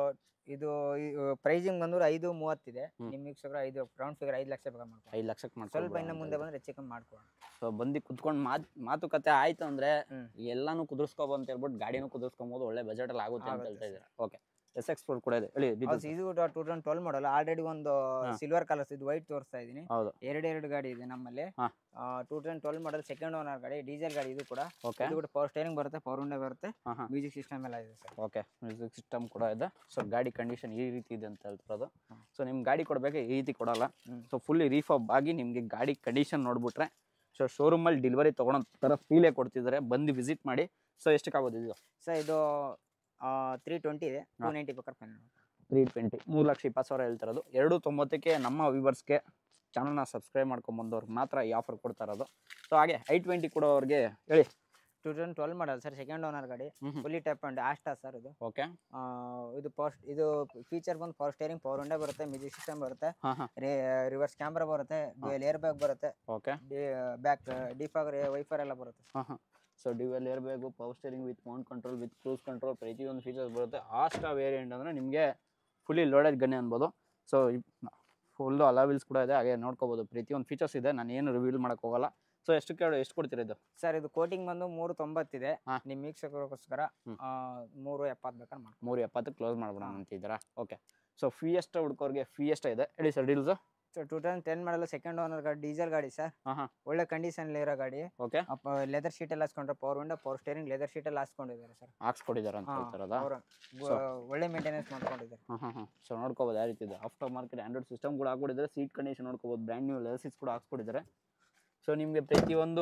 [SPEAKER 1] ಇದು ಪ್ರೈಸಿಂಗ್ ಬಂದ್ರೆ ಐದು ಮೂವತ್ತಿದೆ
[SPEAKER 2] ಹ್ಮ್.
[SPEAKER 1] ನಿಮ್ ವೀಕ್ಷಕರು ಐದು ರೌಂಡ್ ಫಿಗರ್ ಐದು ಲಕ್ಷ ಬೇಕಾದ್ರೆ ಮಾಡ್ಕೊಳ್ಳಿ
[SPEAKER 2] ಐದು ಲಕ್ಷಕ್ಕೆ
[SPEAKER 1] ಸ್ವಲ್ಪ
[SPEAKER 2] ಮಾಡ್ಕೊಂಡು
[SPEAKER 1] ಇನ್ನು ಮುಂದೆ ಬಂದ್ರೆ ಹೆಚ್ಚು ಕಮ್ಮಿ ಮಾಡ್ಕೊಳ್ಳೋಣ
[SPEAKER 2] ಸೊ ಬಂದು ಕುತ್ಕೊಂಡು ಮಾತು ಮಾತುಕತೆ ಆಯ್ತು ಅಂದ್ರೆ
[SPEAKER 1] ಹ್ಮ್.
[SPEAKER 2] ಎಲ್ಲಾನು ಕುದುರ್ಸ್ಕೊಬ ಅಂತ ಹೇಳ್ಬಿಟ್ಟು ಗಾಡಿನೂ ಕುದುರ್ಸ್ಕೊಬೋದು ಒಳ್ಳೆ ಬಜೆಟ್ ಅಲ್ಲಿ ಆಗುತ್ತೆ ಅಂತ
[SPEAKER 1] ಆಗುತ್ತೆ
[SPEAKER 2] ಹೇಳ್ತಾ ಇದ್ದೀರಾ ಓಕೆ ಎಸ್ ಎಕ್ಸ್ ಫೋರ್ ಕೂಡ ಇದೆ ಹೇಳಿ details.
[SPEAKER 1] ಹೌದು ಇದು two thousand twelve model already ಒಂದು
[SPEAKER 2] ಹಾ.
[SPEAKER 1] ಸಿಲ್ವರ್ ಕಲರ್ಸ್ ಇದು ವೈಟ್ ತೋರಿಸ್ತಾ ಇದೀನಿ
[SPEAKER 2] ಹೌದು
[SPEAKER 1] ಎರಡೆರಡು ಗಾಡಿ ಇದೆ ನಮ್ಮಲ್ಲಿ
[SPEAKER 2] ಹಾ.
[SPEAKER 1] Two thousand twelve model second owner ಗಾಡಿ ಡೀಸೆಲ್ ಗಾಡಿ ಇದು ಕೂಡ
[SPEAKER 2] ಓಕೆ
[SPEAKER 1] ಇದು ಕೂಡ ಪವರ್ ಸ್ಟೇರಿಂಗ್ ಬರುತ್ತೆ ಪವರ್ ಉಂಡೆ ಬರುತ್ತೆ
[SPEAKER 2] ಹಾಂ ಹಾಂ
[SPEAKER 1] ಮ್ಯೂಸಿಕ್ ಸಿಸ್ಟಮ್ ಎಲ್ಲ ಇದೆ ಸರ್
[SPEAKER 2] ಓಕೆ ಮ್ಯೂಸಿಕ್ ಸಿಸ್ಟಮ್ ಕೂಡ ಇದೆ ಸೊ ಗಾಡಿ ಕಂಡೀಷನ್ ಈ ರೀತಿ ಇದೆ ಅಂತ ಹೇಳ್ತಿರೋದು
[SPEAKER 1] ಹ್ಮ್.
[SPEAKER 2] ಸೊ ನಿಮ್ ಗಾಡಿ ಕೊಡ್ಬೇಕು ಈ ರೀತಿ ಕೊಡಲ್ಲ
[SPEAKER 1] ಹ್ಮ್.
[SPEAKER 2] ಸೊ ಫುಲ್ಲಿ ರೀಫಾಬ್ ಆಗಿ ನಿಮಗೆ ಗಾಡಿ ಕಂಡೀಷನ್ ನೋಡ್ಬಿಟ್ರೆ ಸೊ ಶೋರೂಮಲ್ಲಿ ಡೆಲಿವರಿ ತೊಗೊಳೋ ಥರ ಫೀಲೇ ಕೊಡ್ತಿದ್ದಾರೆ ಬಂದು ವಿಸಿಟ್ ಮಾಡಿ ಸೊ ಎಷ್ಟಕ್ಕೆ ಆಗೋದು ಇದು
[SPEAKER 1] ಸರ್ ಇದು ತ್ರೀ ಟ್ವೆಂಟಿ ಇದೆ ಟೂ ನೈಂಟಿ ಬೇಕಾದ್ರೆ ಫೈನಲ್
[SPEAKER 2] ತ್ರೀ ಟ್ವೆಂಟಿ ಮೂರು ಲಕ್ಷ ಇಪ್ಪತ್ತು ಸಾವಿರ ಹೇಳ್ತಿರೋದು ಎರಡು ತೊಂಬತ್ತಕ್ಕೆ ನಮ್ಮ ವ್ಯೂವರ್ಸ್ಗೆ ಚಾನಲ್ನ ಸಬ್ಸ್ಕ್ರೈಬ್ ಮಾಡ್ಕೊಂಬಂದವ್ರಿಗೆ ಮಾತ್ರ ಈ ಆಫರ್ ಕೊಡ್ತಾ ಇರೋದು ಸೊ ಹಾಗೆ ಐ ಟ್ವೆಂಟಿ ಕೊಡೋರಿಗೆ ಹೇಳಿ
[SPEAKER 1] two thousand twelve model sir second owner ಗಾಡಿ
[SPEAKER 2] ಹ್ಮ್ ಹ್ಮ್.
[SPEAKER 1] Fully type and Asta sir ಇದು
[SPEAKER 2] ಓಕೆ
[SPEAKER 1] ಆ, ಇದು ಪವರ್ ಇದು ಫೀಚರ್ ಬಂದು ಪವರ್ ಸ್ಟೇರಿಂಗ್ ಪವರ್ ಉಂಡೆ ಬರುತ್ತೆ ಮ್ಯೂಸಿಕ್ ಸಿಸ್ಟಮ್ ಬರುತ್ತೆ
[SPEAKER 2] ಹಾಂ ಹಾಂ
[SPEAKER 1] ರಿವರ್ಸ್ ಕ್ಯಾಮ್ರಾ ಬರುತ್ತೆ ಡ್ಯೂಯಲ್ ಏರ್ ಬ್ಯಾಗ್ ಬರುತ್ತೆ
[SPEAKER 2] ಓಕೆ
[SPEAKER 1] ಬ್ಯಾಕ್ ಡಿಫಾಗರ್ ವೈಫರ್ ಎಲ್ಲ ಬರುತ್ತೆ
[SPEAKER 2] ಹಾಂ ಹಾಂ ಸೊ ಡ್ಯುವೆಲ್ ಇರಬೇಕು power steering with mount control with cruise control ಪ್ರತಿಯೊಂದು ಫೀಚರ್ಸ್ ಬರುತ್ತೆ ಆಸ್ಟಾ ವೇರಿಯಂಟ್ ಅಂದರೆ ನಿಮಗೆ ಫುಲ್ಲಿ ಲೋಡೆಡ್ ಗನ್ನೆ ಅನ್ಬೋದು ಸೊ ಫುಲ್ಲು ಅಲಾವಿಲ್ಸ್ ಕೂಡ ಇದೆ ಹಾಗೆ ನೋಡ್ಕೋಬೋದು ಪ್ರತಿಯೊಂದು ಫೀಚರ್ಸ್ ಇದೆ ನಾನು ಏನು ರಿವೀಲ್ ಮಾಡೋಕೆ ಹೋಗಲ್ಲ ಸೊ ಎಷ್ಟು ಕೇಳಿ ಎಷ್ಟು ಕೊಡ್ತೀರಾ ಇದು
[SPEAKER 1] ಸರ್ ಇದು ಕೋಟಿಂಗ್ ಬಂದು ಮೂರು ತೊಂಬತ್ತಿದೆ
[SPEAKER 2] ಹಾ.
[SPEAKER 1] ನಿಮ್ಮ ವೀಕ್ಷಕರಿಗೋಸ್ಕರ
[SPEAKER 2] ಹ್ಮ್.
[SPEAKER 1] ಆ, ಮೂರು ಎಪ್ಪತ್ತು ಬೇಕಾದ್ರೆ ಮಾಡ್ಕೊಳ್ಳಿ
[SPEAKER 2] ಮೂರು ಎಪ್ಪತ್ತು ಕ್ಲೋಸ್ ಮಾಡ್ಬಿಡೋಣ ಅಂತಿದ್ದೀರಾ ಓಕೆ ಸೊ ಫಿಯೆಸ್ಟ್ ಹುಡ್ಕೋರಿಗೆ ಫಿಯೆಸ್ಟ್ ಇದೆ ಹೇಳಿ sir deals
[SPEAKER 1] so two thousand ten model second owner ಗಾಡಿ ಡೀಸೆಲ್ ಗಾಡಿ ಸರ್
[SPEAKER 2] ಹಾಂ ಹಾಂ
[SPEAKER 1] ಒಳ್ಳೆ ಕಂಡೀಷನ್ ಇರೋ ಗಾಡಿ
[SPEAKER 2] ಓಕೆ
[SPEAKER 1] ಲೆದರ್ ಶೀಟ್ ಎಲ್ಲ ಹಾಸ್ಕೊಂಡ್ರೆ power window power steering leather seat ಎಲ್ಲ ಹಾಸ್ಕೊಂಡಿದ್ದಾರೆ ಸರ್
[SPEAKER 2] ಹಾಕ್ಸ್ಕೊಟ್ಟಿದ್ದಾರೆ ಅಂತ ಹೇಳ್ತಾರದಾ
[SPEAKER 1] ಅವ್ರು ವ- ಒಳ್ಳೆ ಮೇಂಟೆನೆನ್ಸ್ ಮಾಡ್ಕೊಂಡಿದ್ದಾರೆ
[SPEAKER 2] ಹಾಂ ಹಾಂ ಹಾಂ ಸೊ ನೋಡ್ಕೋಬೋದು ಯಾವ ರೀತಿ ಇದೆ ಆಫ್ಟರ್ ಮಾರ್ಕೆಟ್ ಆಂಡ್ರಾಯ್ಡ್ ಸಿಸ್ಟಮ್ ಕೂಡ ಹಾಕ್ಬಿಟ್ಟಿದ್ದಾರೆ ಸೀಟ್ ಕಂಡೀಷನ್ ನೋಡ್ಕೋಬೋದು ಬ್ರ್ಯಾಂಡ್ ನ್ಯೂ ಲೆಸೀಸ್ ಕೂಡ ಹಾಕ್ಸ್ಬಿಟ್ಟಿದ್ದಾರೆ ಸೊ ನಿಮಗೆ ಪ್ರತಿಯೊಂದು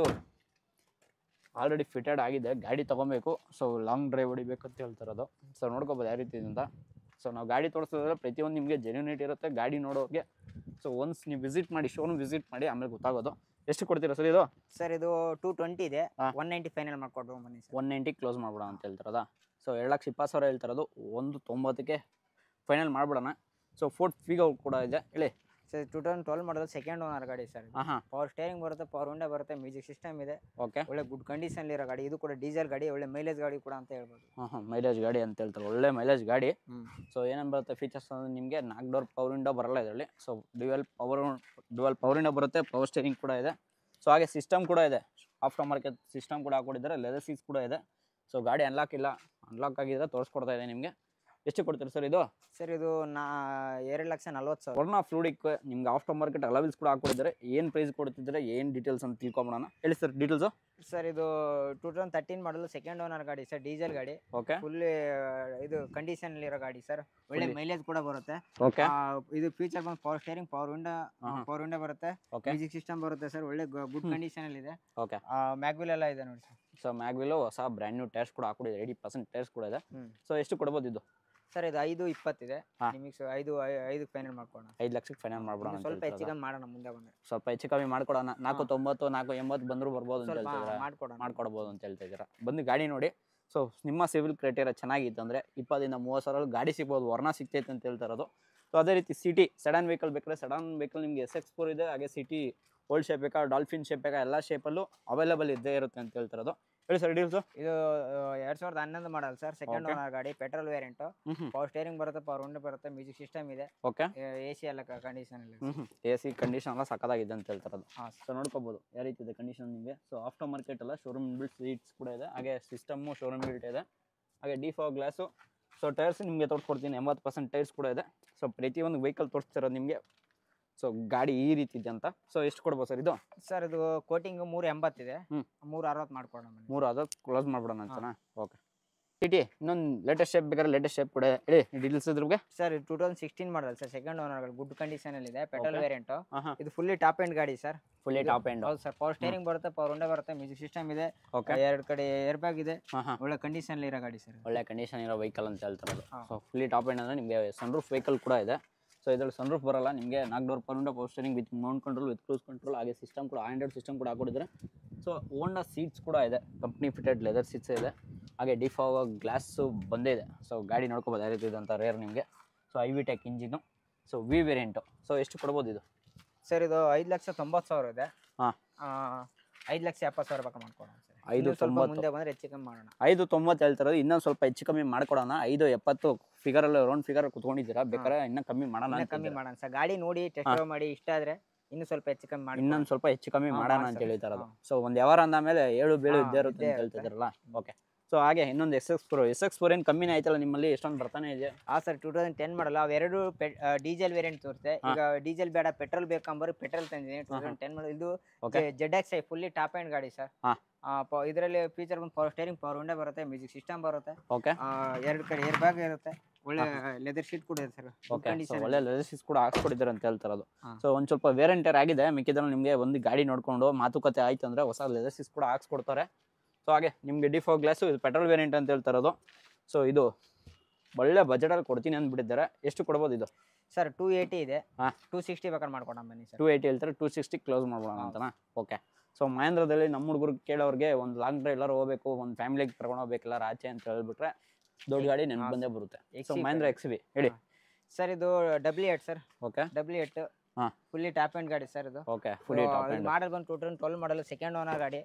[SPEAKER 2] ಆಲ್ರೆಡಿ ಫಿಟೆಡ್ ಆಗಿದೆ ಗಾಡಿ ತೊಗೊಬೇಕು ಸೊ ಲಾಂಗ್ ಡ್ರೈವ್ ಹೊಡಿಬೇಕು ಅಂತ ಹೇಳ್ತಿರೋದು ಸೊ ನೋಡ್ಕೋಬೋದು ಯಾವ ರೀತಿ ಇದೆ ಅಂತ ಸೊ ನಾವು ಗಾಡಿ ತೋರಿಸಿದ್ರೆ ಪ್ರತಿಯೊಂದು ನಿಮಗೆ ಜೆನ್ಯೂನಿಟಿ ಇರುತ್ತೆ ಗಾಡಿ ನೋಡೋರಿಗೆ ಸೊ ಒನ್ಸ್ ನೀವು ವಿಸಿಟ್ ಮಾಡಿ ಶೋರೂಮ್ ವಿಸಿಟ್ ಮಾಡಿ ಆಮೇಲೆ ಗೊತ್ತಾಗೋದು ಎಷ್ಟು ಕೊಡ್ತೀರಾ ಸರ್ ಇದು
[SPEAKER 1] ಸರ್ ಇದು ಟೂ ಟ್ವೆಂಟಿ ಇದೆ
[SPEAKER 2] ಹಾ.
[SPEAKER 1] ಒನ್ ನೈಂಟಿ ಫೈನಲ್ ಮಾಡ್ಕೊಡ್ಬೋದು ಬನ್ನಿ ಸರ್
[SPEAKER 2] ಒನ್ ನೈಂಟಿ ಕ್ಲೋಸ್ ಮಾಡ್ಬಿಡೋಣ ಅಂತ ಹೇಳ್ತಾರದ ಸೊ ಎರಡು ಲಕ್ಷ ಇಪ್ಪತ್ತು ಸಾವಿರ ಹೇಳ್ತಿರೋದು ಒಂದು ತೊಂಬತ್ತಕ್ಕೆ ಫೈನಲ್ ಮಾಡ್ಬಿಡೋಣ ಸೊ ಫೋರ್ಟ್ ಫೀಗ ಕೂಡ ಇದೆ ಹೇಳಿ
[SPEAKER 1] sir two thousand twelve model second owner ಗಾಡಿ ಸರ್
[SPEAKER 2] ಹಾಂ ಹಾಂ
[SPEAKER 1] ಪವರ್ ಸ್ಟೇರಿಂಗ್ ಬರುತ್ತೆ ಪವರ್ ವಿಂಡೋ ಬರುತ್ತೆ ಮ್ಯೂಸಿಕ್ ಸಿಸ್ಟಮ್ ಇದೆ
[SPEAKER 2] ಓಕೆ
[SPEAKER 1] ಒಳ್ಳೆ ಗುಡ್ ಕಂಡೀಷನ್ ಇರೋ ಗಾಡಿ ಇದು ಕೂಡ ಡೀಸೆಲ್ ಗಾಡಿ ಒಳ್ಳೆ ಮೈಲೇಜ್ ಗಾಡಿ ಕೂಡ ಅಂತ ಹೇಳ್ಬೋದು
[SPEAKER 2] ಹಾಂ ಹಾಂ ಮೈಲೇಜ್ ಗಾಡಿ ಅಂತ ಹೇಳ್ತಾರೆ ಒಳ್ಳೆ ಮೈಲೇಜ್ ಗಾಡಿ
[SPEAKER 1] ಹ್ಮ್
[SPEAKER 2] ಸೊ ಏನೇನು ಬರುತ್ತೆ ಫೀಚರ್ಸ್ ಅಂದರೆ ನಿಮಗೆ ನಾಲ್ಕು ಡೋರ್ ಪವರ್ ವಿಂಡೋ ಬರಲ್ಲ ಇದರಲ್ಲಿ so dual power dual power window ಬರುತ್ತೆ ಪವರ್ ಸ್ಟೇರಿಂಗ್ ಕೂಡ ಇದೆ ಸೊ ಹಾಗೆ ಸಿಸ್ಟಮ್ ಕೂಡ ಇದೆ ಆಫ್ಟರ್ ಮಾರ್ಕೆಟ್ ಸಿಸ್ಟಮ್ ಕೂಡ ಹಾಕೊಂಡಿದ್ದಾರೆ ಲೆದರ್ ಸೀಸ್ ಕೂಡ ಇದೆ ಸೊ ಗಾಡಿ ಅನ್ಲಾಕ್ ಇಲ್ಲ ಅನ್ಲಾಕ್ ಆಗಿದ್ರೆ ತೋರಿಸ್ಕೊಡ್ತಾ ಇದೆ ನಿಮಗೆ ಎಷ್ಟು ಕೊಡ್ತೀರಿ ಸರ್ ಇದು
[SPEAKER 1] ಸರ್ ಇದು ನಾ ಎರಡು ಲಕ್ಷ ನಲ್ವತ್ತು ಸಾವಿರ
[SPEAKER 2] ವರ್ಣ ಫ್ಲೂಡಿಕ್ ನಿಮ್ಗೆ ಆಫ್ಟರ್ ಮಾರ್ಕೆಟ್ ಅಲವಿಲ್ಸ್ ಕೂಡ ಹಾಕೊಂಡಿದ್ದಾರೆ ಏನು ಪ್ರೈಸ್ ಕೊಡ್ತಿದ್ದಾರೆ ಏನು ಡೀಟೇಲ್ಸ್ ಅಂತ ತಿಳ್ಕೊಂಬಿಡೋಣ ಹೇಳಿ ಸರ್ ಡೀಟೇಲ್ಸು
[SPEAKER 1] ಸರ್ ಇದು two thousand thirteen model second owner ಗಾಡಿ ಸರ್ ಡೀಸೆಲ್ ಗಾಡಿ
[SPEAKER 2] ಓಕೆ
[SPEAKER 1] ಫುಲ್ ಇದು ಕಂಡೀಷನ್ ಇರೋ ಗಾಡಿ ಸರ್ ಒಳ್ಳೆ
[SPEAKER 2] Fully.
[SPEAKER 1] ಮೈಲೇಜ್ ಕೂಡ ಬರುತ್ತೆ
[SPEAKER 2] ಓಕೆ
[SPEAKER 1] ಆ, ಇದು ಫೀಚರ್ ಬಂದು ಪವರ್ ಸ್ಟೇರಿಂಗ್ ಪವರ್ ವಿಂಡೋ
[SPEAKER 2] ಆಹಾ.
[SPEAKER 1] ಪವರ್ ವಿಂಡೋ ಬರುತ್ತೆ
[SPEAKER 2] ಓಕೆ
[SPEAKER 1] ಮ್ಯೂಸಿಕ್ ಸಿಸ್ಟಮ್ ಬರುತ್ತೆ ಸರ್ ಒಳ್ಳೆ ಗುಡ್
[SPEAKER 2] ಹ್ಮ್.
[SPEAKER 1] ಕಂಡೀಷನ್ ಅಲ್ಲಿ ಇದೆ
[SPEAKER 2] ಓಕೆ
[SPEAKER 1] ಮ್ಯಾಗ್ವಿಲ್ ಎಲ್ಲ ಇದೆ ನೋಡಿ ಸರ್
[SPEAKER 2] ಸೊ ಮ್ಯಾಗ್ವಿಲು ಹೊಸ ಬ್ರ್ಯಾಂಡ್ ನ್ಯೂ ಟೈರ್ಸ್ ಕೂಡ ಹಾಕೊಂಡಿದೆ ಏಯ್ಟಿ ಪರ್ಸೆಂಟ್ ಟೈರ್ಸ್ ಕೂಡ ಇದೆ
[SPEAKER 1] ಹ್ಮ್
[SPEAKER 2] ಸೊ ಎಷ್ಟು ಕೊಡ್ಬೋದು ಇದು
[SPEAKER 1] ಸರ್ ಇದು ಐದು ಇಪ್ಪತ್ತಿದೆ
[SPEAKER 2] ಹಾ.
[SPEAKER 1] ನಿಮಗೆ ಐದು ಐ- ಐದು ಫೈನಲ್ ಮಾಡ್ಕೊಳೋಣ
[SPEAKER 2] ಐದು ಲಕ್ಷಕ್ಕೆ ಫೈನಲ್ ಮಾಡ್ಬಿಡೋಣ
[SPEAKER 1] ಇನ್ನು
[SPEAKER 2] ಅಂತ
[SPEAKER 1] ಸ್ವಲ್ಪ ಹೆಚ್ಚು
[SPEAKER 2] ಹೇಳ್ತಿರೋದಾ?
[SPEAKER 1] ಕಮ್ಮಿ ಮಾಡೋಣ ಮುಂದೆ ಬಂದ್ರೆ
[SPEAKER 2] ಸ್ವಲ್ಪ ಹೆಚ್ಚು ಕಮ್ಮಿ ಮಾಡ್ಕೊಡೋಣ ನಾಲ್ಕು
[SPEAKER 1] ಹಾ.
[SPEAKER 2] ತೊಂಬತ್ತು ನಾಲ್ಕು ಎಂಬತ್ತು ಬಂದರೂ ಬರ್ಬೋದು ಅಂತ
[SPEAKER 1] ಸ್ವಲ್ಪ
[SPEAKER 2] ಹೇಳ್ತಿದ್ದೀರಾ
[SPEAKER 1] ಮಾಡ್ಕೊಡೋಣ
[SPEAKER 2] ಮಾಡ್ಕೊಡ್ಬೋದು ಅಂತ ಹೇಳ್ತಾ ಇದ್ದೀರಾ ಬಂದು ಗಾಡಿ ನೋಡಿ ಸೊ ನಿಮ್ಮ ಸಿವಿಲ್ ಕ್ರೈಟೇರಿಯಾ ಚೆನ್ನಾಗಿತ್ತು ಅಂದರೆ ಇಪ್ಪತ್ತರಿಂದ ಮೂವತ್ತು ಸಾವಿರ ಗಾಡಿ ಸಿಗ್ಬೋದು ವರ್ಣ ಸಿಗ್ತೈತೆ ಅಂತ ಹೇಳ್ತಾ ಇರೋದು ಸೊ ಅದೇ ರೀತಿ ಸಿಟಿ ಸಡನ್ ವೆಹಿಕಲ್ ಬೇಕಾದ್ರೆ ಸಡನ್ ವೆಹಿಕಲ್ ನಿಮಗೆ ಎಸ್ ಎಕ್ಸ್ ಫೋರ್ ಇದೆ ಹಾಗೆ ಸಿಟಿ ಓಲ್ಡ್ ಶೇಪ್ ಬೇಕಾ ಡಾಲ್ಫಿನ್ ಶೇಪ್ ಬೇಕಾ ಎಲ್ಲ ಶೇಪಲ್ಲೂ ಅವೈಲೇಬಲ್ ಇದ್ದೇ ಇರುತ್ತೆ ಅಂತ ಹೇಳ್ತಿರೋದು ಹೇಳಿ ಸರ್ ಡೀಲ್ಸು
[SPEAKER 1] ಇದು ಎರಡ್ ಸಾವಿರದ ಹನ್ನೊಂದು model sir second
[SPEAKER 2] Okay.
[SPEAKER 1] Owner ಗಾಡಿ ಪೆಟ್ರೋಲ್ ವೇರಿಯಂಟ್
[SPEAKER 2] ಹ್ಞೂ
[SPEAKER 1] ಪವರ್ ಸ್ಟೇರಿಂಗ್ ಬರುತ್ತೆ ಪವರ್ ವಿಂಡೋ ಬರುತ್ತೆ ಮ್ಯೂಸಿಕ್ ಸಿಸ್ಟಮ್ ಇದೆ
[SPEAKER 2] ಓಕೆ
[SPEAKER 1] ಎ ಸಿ ಎಲ್ಲ ಕಂಡೀಷನ್ ಇದೆ
[SPEAKER 2] ಹ್ಞೂ ಎ ಸಿ ಕಂಡೀಷನ್ ಎಲ್ಲ ಸಕ್ಕದಾಗಿದೆ ಅಂತ ಹೇಳ್ತಿರೋದು
[SPEAKER 1] ಹಾಂ
[SPEAKER 2] ಸೊ ನೋಡ್ಕೋಬೋದು ಯಾವ ರೀತಿ ಇದೆ ಕಂಡೀಷನ್ ನಿಮಗೆ ಸೊ ಆಫ್ಟರ್ ಮಾರ್ಕೆಟ್ ಎಲ್ಲ ಶೋರೂಮ್ ಬಿಲ್ಟ್ ಸೀಟ್ಸ್ ಕೂಡ ಇದೆ ಹಾಗೆ ಸಿಸ್ಟಮ್ಮು ಶೋರೂಮ್ ಬಿಲ್ಟ್ ಇದೆ ಹಾಗೆ ಡಿಫಾ ಗ್ಲಾಸು ಸೊ ಟೈರ್ಸ್ ನಿಮಗೆ ತೋರಿಸ್ಕೊಡ್ತೀನಿ ಎಂಬತ್ತು ಪರ್ಸೆಂಟ್ ಟೈರ್ಸ್ ಕೂಡ ಇದೆ ಸೊ ಪ್ರತಿಯೊಂದು ವೆಹಿಕಲ್ ತೋರಿಸ್ತಿರೋದು ನಿಮಗೆ ಸೊ ಗಾಡಿ ಈ ರೀತಿ ಇದೆ ಅಂತ ಸೊ ಎಷ್ಟು ಕೊಡ್ಬೋದು ಸರ್ ಇದು
[SPEAKER 1] ಸರ್ ಇದು ಕೋಟಿಂಗ್ ಮೂರು ಎಂಬತ್ತಿದೆ
[SPEAKER 2] ಹ್ಮ್.
[SPEAKER 1] ಮೂರು ಅರವತ್ತು ಮಾಡ್ಕೊಡೋಣ ಬನ್ನಿ.
[SPEAKER 2] ಮೂರು ಅದು ಕ್ಲೋಸ್ ಮಾಡ್ಬಿಡೋಣ ಅಂತನಾ ಓಕೆ ಟಿ ಇನ್ನೊಂದು ಲೇಟೆಸ್ಟ್ ಶೇಪ್ ಬೇಕಾದ್ರೆ ಲೇಟೆಸ್ಟ್ ಶೇಪ್ ಕೂಡ ಇದೆ. ಹೇಳಿ ಡೀಟೇಲ್ಸ್ ಇದ್ರಿಗೆ
[SPEAKER 1] ಸರ್ ಇದು two thousand sixteen model sir second owner good condition ಅಲ್ಲಿ ಇದೆ ಪೆಟ್ರೋಲ್
[SPEAKER 2] Okay.
[SPEAKER 1] ವೇರಿಯಂಟ್
[SPEAKER 2] ಹಾಂ ಹಾಂ
[SPEAKER 1] ಇದು ಫುಲ್ಲಿ ಟಾಪ್ ಎಂಡ್ ಗಾಡಿ ಸರ್
[SPEAKER 2] ಫುಲ್ಲಿ
[SPEAKER 1] ಇದು-
[SPEAKER 2] ಟಾಪ್ ಎಂಡ್
[SPEAKER 1] ಹೌದು ಸರ್ ಪವರ್ ಸ್ಟೇರಿಂಗ್ ಬರುತ್ತೆ ಪವರ್ ವಿಂಡೋ ಬರುತ್ತೆ ಮ್ಯೂಸಿಕ್ ಸಿಸ್ಟಮ್ ಇದೆ
[SPEAKER 2] ಓಕೆ
[SPEAKER 1] ಎರಡು ಕಡೆ ಏರ್ ಬ್ಯಾಗ್ ಇದೆ
[SPEAKER 2] ಹಾಂ ಹಾಂ
[SPEAKER 1] ಒಳ್ಳೆ ಕಂಡೀಷನ್ ಇರೋ ಗಾಡಿ ಸರ್
[SPEAKER 2] ಒಳ್ಳೆ ಕಂಡೀಷನ್ ಇರೋ ವೆಹಿಕಲ್ ಅಂತ ಹೇಳ್ತಿರೋದು
[SPEAKER 1] ಹಾ.
[SPEAKER 2] ಸೊ ಫುಲ್ಲಿ ಟಾಪ್ ಎಂಡ್ ಅಂದರೆ ನಿಮಗೆ ಸನ್ರೂಫ್ ವೆಹಿಕಲ್ ಕೂಡ ಇದೆ ಸೊ ಇದ್ರಲ್ಲಿ ಸನ್ರೂಫ್ ಬರಲ್ಲ ನಿಮಗೆ ನಾಲ್ಕು door per power steering with mount control with cruise control ಹಾಗೆ ಸಿಸ್ಟಮ್ ಕೂಡ ಆಂಡ್ರಾಯ್ಡ್ ಸಿಸ್ಟಮ್ ಕೂಡ ಹಾಕೊಂಡಿದ್ದಾರೆ ಸೊ ಓಂಡಾ ಸೀಟ್ಸ್ ಕೂಡ ಇದೆ ಕಂಪ್ನಿ ಫಿಟೆಡ್ ಲೆದರ್ ಸೀಟ್ಸ್ ಇದೆ ಹಾಗೆ ಡಿಫಾ ಗ್ಲಾಸು ಬಂದೇ ಇದೆ ಸೊ ಗಾಡಿ ನೋಡ್ಕೋಬೋದು ಯಾವ ರೀತಿ ಇದೆ ಅಂತ ರೇರ್ ನಿಮಗೆ so I V tech engine so V variant so ಎಷ್ಟು ಕೊಡ್ಬೋದು ಇದು
[SPEAKER 1] ಸರ್ ಇದು ಐದು ಲಕ್ಷ ತೊಂಬತ್ತು ಸಾವಿರ ಇದೆ
[SPEAKER 2] ಹಾ.
[SPEAKER 1] ಆ, ಐದು ಲಕ್ಷ ಎಪ್ಪತ್ತು ಸಾವಿರ ಬೇಕಾ ಮಾಡ್ಕೊಡೋಣ ಸರ್
[SPEAKER 2] ಐದು
[SPEAKER 1] ಇನ್ನೂ ಸ್ವಲ್ಪ
[SPEAKER 2] ತೊಂಬತ್ತು.
[SPEAKER 1] ಮುಂದೆ ಬಂದ್ರೆ ಹೆಚ್ಚು ಕಮ್ಮಿ ಮಾಡೋಣ
[SPEAKER 2] ಐದು ತೊಂಬತ್ತು ಹೇಳ್ತಿರೋದು ಇನ್ನೊಂದು ಸ್ವಲ್ಪ ಹೆಚ್ಚು ಕಮ್ಮಿ ಮಾಡ್ಕೊಡೋಣ ಐದು ಎಪ್ಪತ್ತು ಫಿಗರಲ್ಲಿ ರೌಂಡ್ ಫಿಗರ್ ಕುತ್ಕೊಂಡಿದ್ದೀರಾ ಬೇಕಾದ್ರೆ ಇನ್ನೂ ಕಮ್ಮಿ ಮಾಡೋಣ
[SPEAKER 1] ಇನ್ನೂ
[SPEAKER 2] ಅಂತ
[SPEAKER 1] ಕಮ್ಮಿ
[SPEAKER 2] ಇದ್ದೀರಾ.
[SPEAKER 1] ಮಾಡೋಣ ಸರ್ ಗಾಡಿ ನೋಡಿ ಟೆಸ್ಟ್ ಡ್ರೈವ್ ಮಾಡಿ ಇಷ್ಟ ಆದ್ರೆ ಇನ್ನೂ ಸ್ವಲ್ಪ ಹೆಚ್ಚು ಕಮ್ಮಿ ಮಾಡಿ
[SPEAKER 2] ಇನ್ನೊಂದು ಸ್ವಲ್ಪ ಹೆಚ್ಚು ಕಮ್ಮಿ
[SPEAKER 1] ಹಾ,
[SPEAKER 2] ಮಾಡೋಣ ಅಂತ
[SPEAKER 1] ಮಾಡ್ಸೋಣ.
[SPEAKER 2] ಹೇಳ್ತಾ ಇರೋದು
[SPEAKER 1] ಹಾ.
[SPEAKER 2] ಸೊ ಒಂದು ಯಾವಾರ ಅಂದಾದ್ಮೇಲೆ ಏಳು ಬೀಳು
[SPEAKER 1] ಹಾ,
[SPEAKER 2] ಇದ್ದೇ ಇರುತ್ತೆ
[SPEAKER 1] ಇದ್ದೇ
[SPEAKER 2] ಅಂತ
[SPEAKER 1] ಇರುತ್ತೆ.
[SPEAKER 2] ಹೇಳ್ತಿದ್ರಲ್ಲ ಓಕೆ ಸೊ ಹಾಗೆ ಇನ್ನೊಂದು S X four S X four ಏನು ಕಮ್ಮಿನೇ ಆಯ್ತಲ್ಲ ನಿಮ್ಮಲ್ಲಿ ಎಷ್ಟೊಂದು ಬರ್ತಾನೆ ಇದೆ
[SPEAKER 1] ಆ ಸರ್ ಟೂ ತೌಸಂಡ್ ಟೆನ್ ಮಾಡಲ್ಲ ಅವೆರಡು ಡೀಸೆಲ್ ವೇರಿಯಂಟ್ ತೋರುತ್ತೆ
[SPEAKER 2] ಹಾ.
[SPEAKER 1] ಈಗ ಡೀಸೆಲ್ ಬೇಡ ಪೆಟ್ರೋಲ್ ಬೇಕಂಬರು ಪೆಟ್ರೋಲ್ ತಂದಿದ್ದೀನಿ ಟೂ
[SPEAKER 2] ಹಾ, ಹಾ.
[SPEAKER 1] ತೌಸಂಡ್ ಟೆನ್ ಮಾಡಲ್ ಇದು
[SPEAKER 2] okay
[SPEAKER 1] Z X I fully top end ಗಾಡಿ ಸರ್
[SPEAKER 2] ಹಾ.
[SPEAKER 1] ಇದರಲ್ಲಿ ಫೀಚರ್ ಬಂದು ಪವರ್ ಸ್ಟೇರಿಂಗ್ ಪವರ್ ವಿಂಡೋ ಬರುತ್ತೆ ಮ್ಯೂಸಿಕ್ ಸಿಸ್ಟಮ್ ಬರುತ್ತೆ
[SPEAKER 2] ಓಕೆ
[SPEAKER 1] ಆ, ಎರಡು ಕಡೆ ಏರ್ ಬ್ಯಾಗ್ ಇರುತ್ತೆ ಒಳ್ಳೆ ಲೆದರ್ ಶೀಟ್ ಕೂಡ ಇದೆ ಸರ್
[SPEAKER 2] ಓಕೆ ಸೊ ಒಳ್ಳೆ ಲೆಸಿಸ್ ಕೂಡ ಹಾಕ್ಸ್ಕೊಟ್ಟಿದ್ದಾರೆ ಅಂತ ಹೇಳ್ತಿರೋದು
[SPEAKER 1] ಹಾ.
[SPEAKER 2] ಸೊ ಒಂದು ಸ್ವಲ್ಪ ವೇರೆಂಟರ್ ಆಗಿದೆ ಮಿಕ್ಕಿದ್ರಲ್ಲಿ ನಿಮಗೆ ಒಂದು ಗಾಡಿ ನೋಡ್ಕೊಂಡು ಮಾತುಕತೆ ಆಯ್ತು ಅಂದ್ರೆ ಹೊಸ ಲೆಸಿಸ್ ಕೂಡ ಹಾಕ್ಸ್ಕೊಡ್ತಾರೆ ಸೊ ಹಾಗೆ ನಿಮಗೆ ಡಿ ಫೋರ್ ಗ್ಲಾಸು ಇದು ಪೆಟ್ರೋಲ್ ವೇರಿಯಂಟ್ ಅಂತ ಹೇಳ್ತಿರೋದು ಸೊ ಇದು ಒಳ್ಳೆ ಬಜೆಟಲ್ಲಿ ಕೊಡ್ತೀನಿ ಅಂದ್ಬಿಟ್ಟಿದ್ದಾರೆ ಎಷ್ಟು ಕೊಡ್ಬೋದು ಇದು
[SPEAKER 1] ಸರ್ ಟೂ ಏಯ್ಟಿ ಇದೆ
[SPEAKER 2] ಹಾ.
[SPEAKER 1] ಟೂ ಸಿಕ್ಸ್ಟಿ ಬೇಕಾದ್ರೆ ಮಾಡ್ಕೊಡೋಣ ಬನ್ನಿ ಸರ್
[SPEAKER 2] ಟೂ ಏಯ್ಟಿ ಹೇಳ್ತಾರೆ ಟೂ ಸಿಕ್ಸ್ಟಿ ಕ್ಲೋಸ್ ಮಾಡ್ಬೋಣ ಅಂತನಾ ಓಕೆ ಸೊ ಮಹೇಂದ್ರದಲ್ಲಿ ನಮ್ಮ ಹುಡುಗರು ಕೇಳೋರಿಗೆ ಒಂದು ಲಾಂಗ್ ಡ್ರೈವ್ ಎಲ್ಲರೂ ಹೋಗ್ಬೇಕು ಒಂದು ಫ್ಯಾಮಿಲಿಗೆ ಕರ್ಕೊಂಡು ಹೋಗ್ಬೇಕು ಎಲ್ಲರೂ ಆಚೆ ಅಂತ ಹೇಳ್ಬಿಟ್ರೆ ದೊಡ್ಡ ಗಾಡಿ ನೆನ್ಪು
[SPEAKER 1] ಹಾ.
[SPEAKER 2] ಬಂದೇ ಬರುತ್ತೆ so
[SPEAKER 1] XC
[SPEAKER 2] Mahendra X V ಹೇಳಿ
[SPEAKER 1] ಸರ್ ಇದು W eight sir
[SPEAKER 2] okay
[SPEAKER 1] W eight
[SPEAKER 2] ಹಾ.
[SPEAKER 1] ಫುಲ್ಲಿ ಟಾಪ್ ಆ್ಯಂಡ್ ಗಾಡಿ ಸರ್ ಇದು
[SPEAKER 2] okay full top end
[SPEAKER 1] model ಬಂದು two thousand twelve model second owner ಗಾಡಿ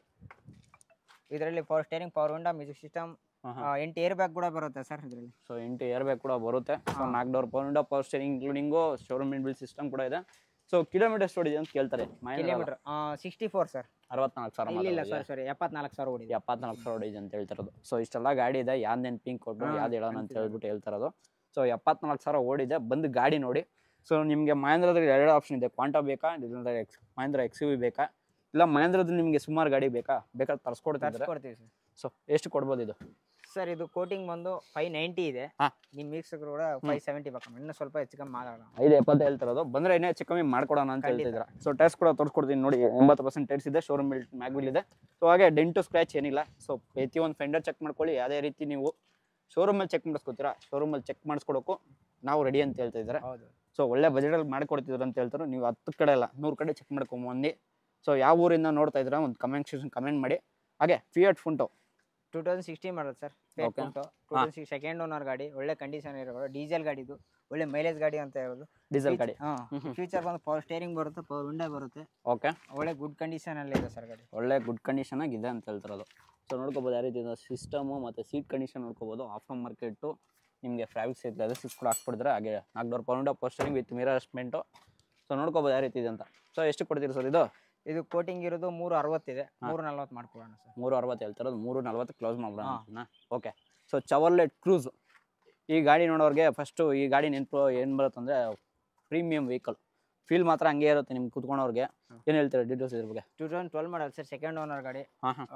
[SPEAKER 1] ಇದರಲ್ಲಿ power steering power window music system ಎಂಟು air bag ಕೂಡ ಬರುತ್ತೆ ಸರ್ ಇದರಲ್ಲಿ
[SPEAKER 2] ಸೊ ಎಂಟು ಏರ್ ಬ್ಯಾಗ್ ಕೂಡ ಬರುತ್ತೆ ಸೊ
[SPEAKER 1] ಹಾ.
[SPEAKER 2] ನಾಲ್ಕು door power window power steering including showroom built system ಕೂಡ ಇದೆ ಸೊ ಕಿಲೋಮೀಟರ್ ಎಷ್ಟು ಹೊಡಿದೆ ಅಂತ ಕೇಳ್ತಾರೆ Mahendra
[SPEAKER 1] kilometre sixty four sir
[SPEAKER 2] ಅರವತ್ನಾಲ್ಕು ಸಾವಿರ
[SPEAKER 1] ಇಲ್ಲ ಇಲ್ಲ
[SPEAKER 2] ಮಾತ್ರ
[SPEAKER 1] ಸರ್ ಸಾರಿ ಎಪ್ಪತ್ನಾಲ್ಕು ಸಾವಿರ ಓಡಿದೆ
[SPEAKER 2] ಎಪ್ಪತ್ನಾಲ್ಕು ಸಾವಿರ ಹೊಡಿದೆ ಅಂತ ಹೇಳ್ತಿರೋದು ಸೊ ಇಷ್ಟೆಲ್ಲ ಗಾಡಿ ಇದೆ ಯಾವ್ದು ನೆನ್ಪಿಂಗ್ ಕೊಟ್ಟು
[SPEAKER 1] ಹಾ,
[SPEAKER 2] ಯಾವ್ದು ಹೇಳೋಣ ಅಂತ
[SPEAKER 1] ಅಂತಿದ್ದಾರೆ.
[SPEAKER 2] ಹೇಳ್ಬಿಟ್ಟು ಹೇಳ್ತಿರೋದು ಸೊ ಎಪ್ಪತ್ನಾಲ್ಕು ಸಾವಿರ ಓಡಿದೆ ಬಂದು ಗಾಡಿ ನೋಡಿ ಸೊ ನಿಮಗೆ ಮಹೇಂದ್ರದಲ್ಲಿ ಎರಡು ಆಪ್ಷನ್ ಇದೆ ಕ್ವಾಂಟಾ ಬೇಕಾ ಇಲ್ಲಾಂದ್ರೆ ಎಕ್ಸ್ ಮಹೇಂದ್ರ ಎಕ್ಸ್ ಯು ಬೇಕಾ ಇಲ್ಲ ಮಹೇಂದ್ರದಲ್ಲಿ ನಿಮಗೆ ಸುಮಾರು ಗಾಡಿ ಬೇಕಾ ಬೇಕಾದ್ರೆ ತರಿಸ್ಕೊಡ್ತಿದ್ದಾರೆ
[SPEAKER 1] ತರಿಸ್ಕೊಡ್ತೀವಿ ಸರ್
[SPEAKER 2] ಸೊ ಎಷ್ಟು ಕೊಡ್ಬೋದು ಇದು
[SPEAKER 1] ಸರ್ ಇದು ಕೋಟಿಂಗ್ ಬಂದು ಫೈವ್ ನೈಂಟಿ ಇದೆ
[SPEAKER 2] ಹಾ.
[SPEAKER 1] ನಿಮ್ಮ ವೀಕ್ಷಕರು ಕೂಡ ಫೈವ್ ಸೆವೆಂಟಿ ಬೇಕು ಇನ್ನೂ ಸ್ವಲ್ಪ ಹೆಚ್ಚು ಕಮ್ಮಿ ಮಾಡೋಣ
[SPEAKER 2] ಐದು ಎಪ್ಪತ್ತು ಹೇಳ್ತಿರೋದು ಬಂದ್ರೆ ಇನ್ನೂ ಹೆಚ್ಚು ಕಮ್ಮಿ ಮಾಡ್ಕೊಡೋಣ ಅಂತ
[SPEAKER 1] ಖಂಡಿತ.
[SPEAKER 2] ಹೇಳ್ತಿದ್ರ ಸೊ ಟೈರ್ಸ್ ಕೂಡ ತೋರಿಸ್ಕೊಡ್ತೀನಿ ನೋಡಿ ಎಂಬತ್ತು ಪರ್ಸೆಂಟ್ ಟೈರ್ಸ್ ಇದೆ ಶೋರೂಮ್ ಬಿಲ್ಟ್ ಮ್ಯಾಗ್ವಿಲ್ ಇದೆ ಸೊ ಹಾಗೆ ಡೆಂಟು ಸ್ಕ್ರ್ಯಾಚ್ ಏನಿಲ್ಲ ಸೊ ಪ್ರತಿಯೊಂದು ಫೆಂಡರ್ ಚೆಕ್ ಮಾಡ್ಕೊಳ್ಳಿ ಯಾವುದೇ ರೀತಿ ನೀವು ಶೋರೂಮಲ್ಲಿ ಚೆಕ್ ಮಾಡಿಸ್ಕೊತೀರಾ ಶೋರೂಮಲ್ಲಿ ಚೆಕ್ ಮಾಡಿಸ್ಕೊಡೋಕ್ಕೂ ನಾವು ರೆಡಿ ಅಂತ ಹೇಳ್ತಾ ಇದ್ದಾರೆ
[SPEAKER 1] ಹೌದು
[SPEAKER 2] ಸೊ ಒಳ್ಳೆ ಬಜೆಟಲ್ಲಿ ಮಾಡ್ಕೊಡ್ತಿದ್ರು ಅಂತ ಹೇಳ್ತಾರೆ ನೀವು ಹತ್ತು ಕಡೆ ಅಲ್ಲ ನೂರು ಕಡೆ ಚೆಕ್ ಮಾಡ್ಕೊಂಬಂದು ಸೊ ಯಾವ ಊರಿಂದ ನೋಡ್ತಾ ಇದ್ದೀರಾ ಒಂದು ಕಮೆಂಟ್ ಸೆಕ್ಷನ್ ಕಮೆಂಟ್ ಮಾಡಿ ಹಾಗೆ Fiat Punto
[SPEAKER 1] two thousand sixteen model sir
[SPEAKER 2] Okay.
[SPEAKER 1] Two thousand six second owner ಗಾಡಿ ಒಳ್ಳೆ ಕಂಡೀಷನ್ ಇರೋ ಡೀಸೆಲ್ ಗಾಡಿ ಇದು ಒಳ್ಳೆ ಮೈಲೇಜ್ ಗಾಡಿ ಅಂತ ಹೇಳೋದು
[SPEAKER 2] ಡೀಸೆಲ್ ಗಾಡಿ
[SPEAKER 1] ಹಾಂ
[SPEAKER 2] ಹ್ಮ್ ಹ್ಮ್.
[SPEAKER 1] ಫ್ಯೂಚರ್ ಬಂದು ಪವರ್ ಸ್ಟೇರಿಂಗ್ ಬರುತ್ತೆ ಪವರ್ ವಿಂಡೋ ಬರುತ್ತೆ
[SPEAKER 2] ಓಕೆ
[SPEAKER 1] ಒಳ್ಳೆ ಗುಡ್ ಕಂಡೀಷನ್ ಅಲ್ಲಿ ಇದೆ ಸರ್ ಗಾಡಿ
[SPEAKER 2] ಒಳ್ಳೆ ಗುಡ್ ಕಂಡೀಷನ್ ಆಗಿದೆ ಅಂತ ಹೇಳ್ತಿರೋದು ಸೊ ನೋಡ್ಕೋಬೋದು ಯಾವ ರೀತಿ ಸಿಸ್ಟಮು ಮತ್ತು ಸೀಟ್ ಕಂಡೀಷನ್ ನೋಡ್ಕೋಬೋದು ಆಫ್ಟರ್ ಮಾರ್ಕೆಟು ನಿಮಗೆ ಫ್ಯಾಬ್ರಿಕ್ಸ್ ಐತೆ ಅದು ಸಿಕ್ಸ್ ಕೂಡ ಹಾಕ್ಕೊಡ್ತಾರೆ ಹಾಗೆ ನಾಲ್ಕು ಡೋರ್ ಪೌಂಡ ಪೋಸ್ಟರಿಂಗ್ ವಿತ್ ಮಿರರ್ ಅಸ್ಟ್ಮೆಂಟು ಸೊ ನೋಡ್ಕೋಬೋದು ಯಾವ ರೀತಿ ಇದೆ ಅಂತ ಸೊ ಎಷ್ಟು ಕೊಡ್ತೀರಿ ಸರ್ ಇದು
[SPEAKER 1] ಇದು ಕೋಟಿಂಗ್ ಇರೋದು ಮೂರು ಅರವತ್ತಿದೆ ಮೂರು ನಲ್ವತ್ತು ಮಾಡ್ಕೊಡೋಣ ಸರ್
[SPEAKER 2] ಮೂರು ಅರವತ್ತು ಹೇಳ್ತಿರೋದು ಮೂರು ನಲ್ವತ್ತು ಕ್ಲೋಸ್ ಮಾಡೋಣ
[SPEAKER 1] ಹಾ.
[SPEAKER 2] ಅಂತನಾ ಓಕೆ ಸೊ ಚವರ್ಲೆಟ್ ಕ್ರೂಸ್ ಈ ಗಾಡಿ ನೋಡೋರಿಗೆ ಫಸ್ಟು ಈ ಗಾಡಿ ನೆನಪು ಏನು ಬರುತ್ತಂದರೆ ಪ್ರೀಮಿಯಂ ವೆಹಿಕಲ್ ಫೀಲ್ ಮಾತ್ರ ಹಂಗೆ ಇರುತ್ತೆ ನಿಮ್ಗೆ ಕುತ್ಕೊಂಡವ್ರಿಗೆ ಏನು ಹೇಳ್ತೀರಾ ಡೀಟೇಲ್ಸ್ ಇದ್ರ ಬಗ್ಗೆ
[SPEAKER 1] two thousand twelve model sir second owner ಗಾಡಿ
[SPEAKER 2] ಹಾಂ ಹಾಂ